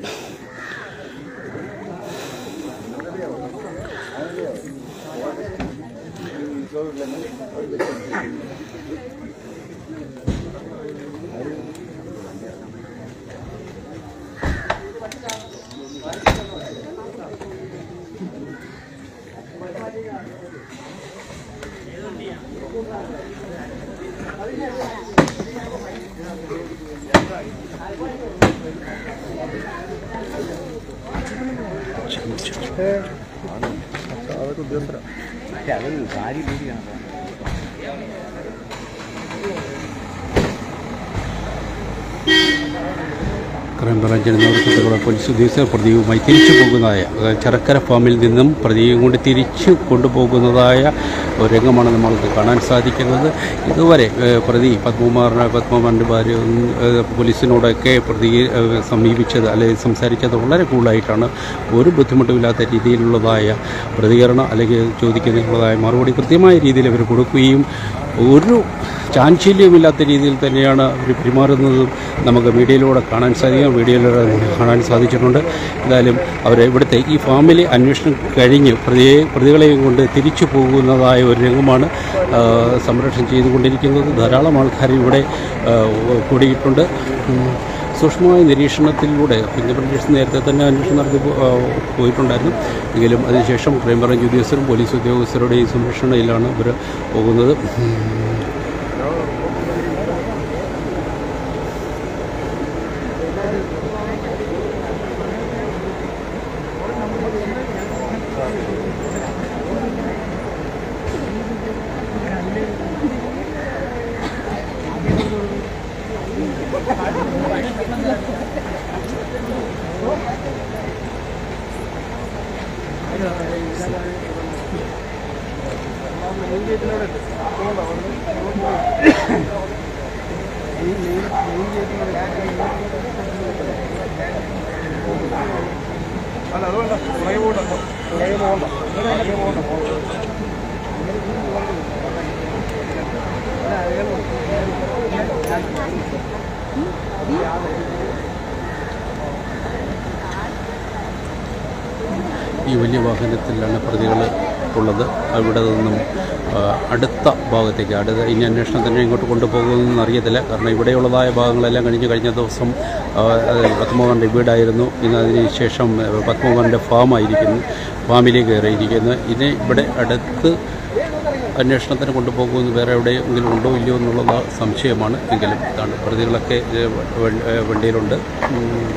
ക്രൈംബ്രാഞ്ചിന് നേതൃത്വത്തിലുള്ള പോലീസ് ഉദ്യോഗസ്ഥർ പ്രതിയുമായി തിരിച്ചു പോകുന്നതായ അതായത് ചെറക്കര ഫാമിൽ നിന്നും പ്രതിയും കൊണ്ട് തിരിച്ചു കൊണ്ടുപോകുന്നതായ ഒരു രംഗമാണ് നമ്മൾക്ക് കാണാൻ സാധിക്കുന്നത് ഇതുവരെ ഏഹ്, പ്രതി പത്മകുമാറിനെ പത്മകുമാറിൻ്റെ ഭാര്യ ഒന്നും, ഏഹ്, പോലീസിനോടൊക്കെ പ്രതി ഏഹ്, സമീപിച്ചത് അല്ലെങ്കിൽ സംസാരിച്ചത് വളരെ കൂളായിട്ടാണ് ഒരു ബുദ്ധിമുട്ടുമില്ലാത്ത രീതിയിലുള്ളതായ പ്രതികരണം അല്ലെങ്കിൽ ചോദിക്കുന്നതിനുള്ളതായ മറുപടി കൃത്യമായ രീതിയിൽ അവർ കൊടുക്കുകയും ഒരു ചാഞ്ചല്യമില്ലാത്ത രീതിയിൽ തന്നെയാണ് അവർ പെരുമാറുന്നതും നമുക്ക് മീഡിയയിലൂടെ കാണാൻ സാധിക്കും വീഡിയോയിലൂടെ കാണാൻ സാധിച്ചിട്ടുണ്ട് എന്തായാലും അവർ ഇവിടുത്തെ ഈ ഫാമിലി അന്വേഷണം കഴിഞ്ഞ് പ്രതിയെ പ്രതികളെയും കൊണ്ട് തിരിച്ചു പോകുന്നതായ ഒരു രംഗമാണ് ആ, സംരക്ഷണം ചെയ്തുകൊണ്ടിരിക്കുന്നത് ധാരാളം ആൾക്കാർ ഇവിടെ ആ, കൂടിയിട്ടുണ്ട് ഉം. സൂക്ഷ്മമായ നിരീക്ഷണത്തിലൂടെ ഫിംഗർ നേരത്തെ തന്നെ അന്വേഷണം നടത്തി പോ- ആ, പോയിട്ടുണ്ടായിരുന്നു എങ്കിലും അതിനുശേഷം ക്രൈംബ്രാഞ്ച് ഉദ്യോഗസ്ഥരും പോലീസ് ഉദ്യോഗസ്ഥരുടെയും സംരക്ഷണയിലാണ് ഇവർ പോകുന്നത് ഈ വലിയ വാഹനത്തിലാണ് പ്രതികൾ ഉള്ളത് അവിടെ നിന്നും ആ, അടുത്ത ഭാഗത്തേക്ക് അടുത്ത ഇനി അന്വേഷണം തന്നെ ഇങ്ങോട്ട് കൊണ്ടുപോകുമെന്ന് അറിയത്തില്ല കാരണം ഇവിടെയുള്ളതായ ഭാഗങ്ങളെല്ലാം കഴിഞ്ഞ് കഴിഞ്ഞ ദിവസം ആ, അത് പത്മകുമാറിൻ്റെ വീടായിരുന്നു ഇന്ന് അതിന് ശേഷം ആ, പത്മകുമാറിൻ്റെ ഫാമായിരിക്കുന്നു ഫാമിലേക്ക് കയറിയിരിക്കുന്നു ഇനി ഇവിടെ അടുത്ത് അന്വേഷണത്തിന് കൊണ്ടുപോകുമെന്ന് വേറെ എവിടെയെങ്കിലും ഉണ്ടോ ഇല്ലയോ എന്നുള്ളത് സംശയമാണ് എങ്കിലും ഇതാണ് പ്രതികളൊക്കെ ഇത് വ- വ- വണ്ടിയിലുണ്ട് ഉം.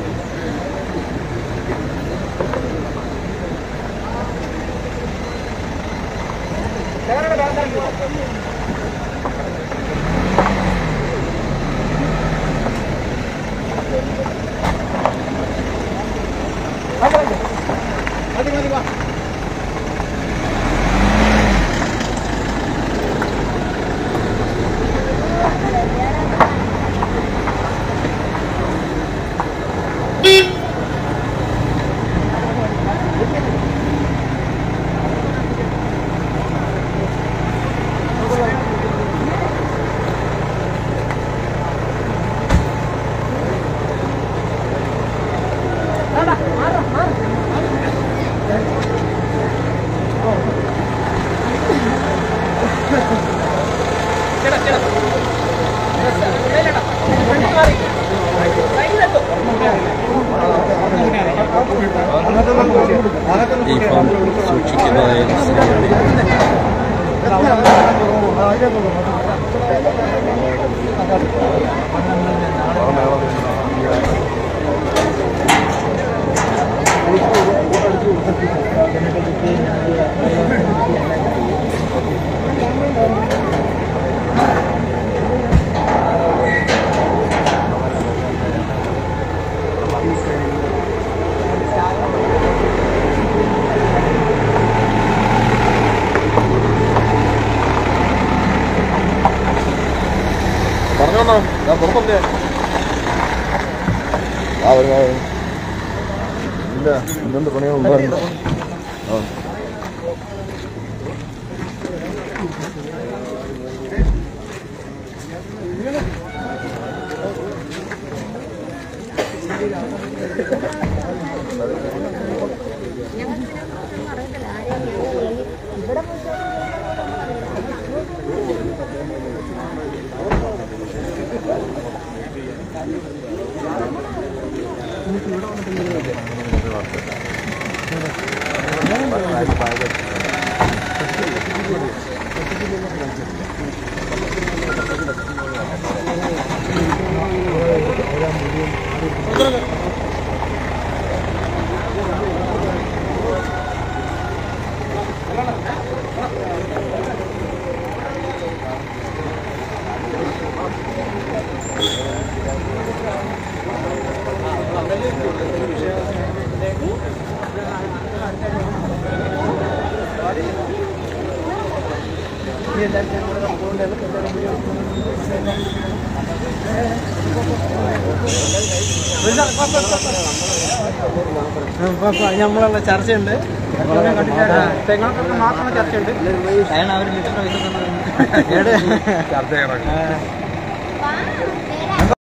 ഈ ഫാം സൂക്ഷിക്കുന്നതായ ഒരു സ്ഥിതിയാണ് പറഞ്ഞോണ്ടോ ഞാൻ പുറത്തല്ലേ ആ വരുന്ന ഇല്ല എന്തുണ്ട് പണികളുണ്ടായിരുന്നു ആ ഇവിടെ നമ്മളുള്ള ചർച്ചയുണ്ട് തെങ്ങൾക്കൊക്കെ മാത്രമുള്ള ചർച്ചയുണ്ട് അതാണ് അവർ ലിറ്ററിന്റെ പൈസ തന്നത്. ഏടെ?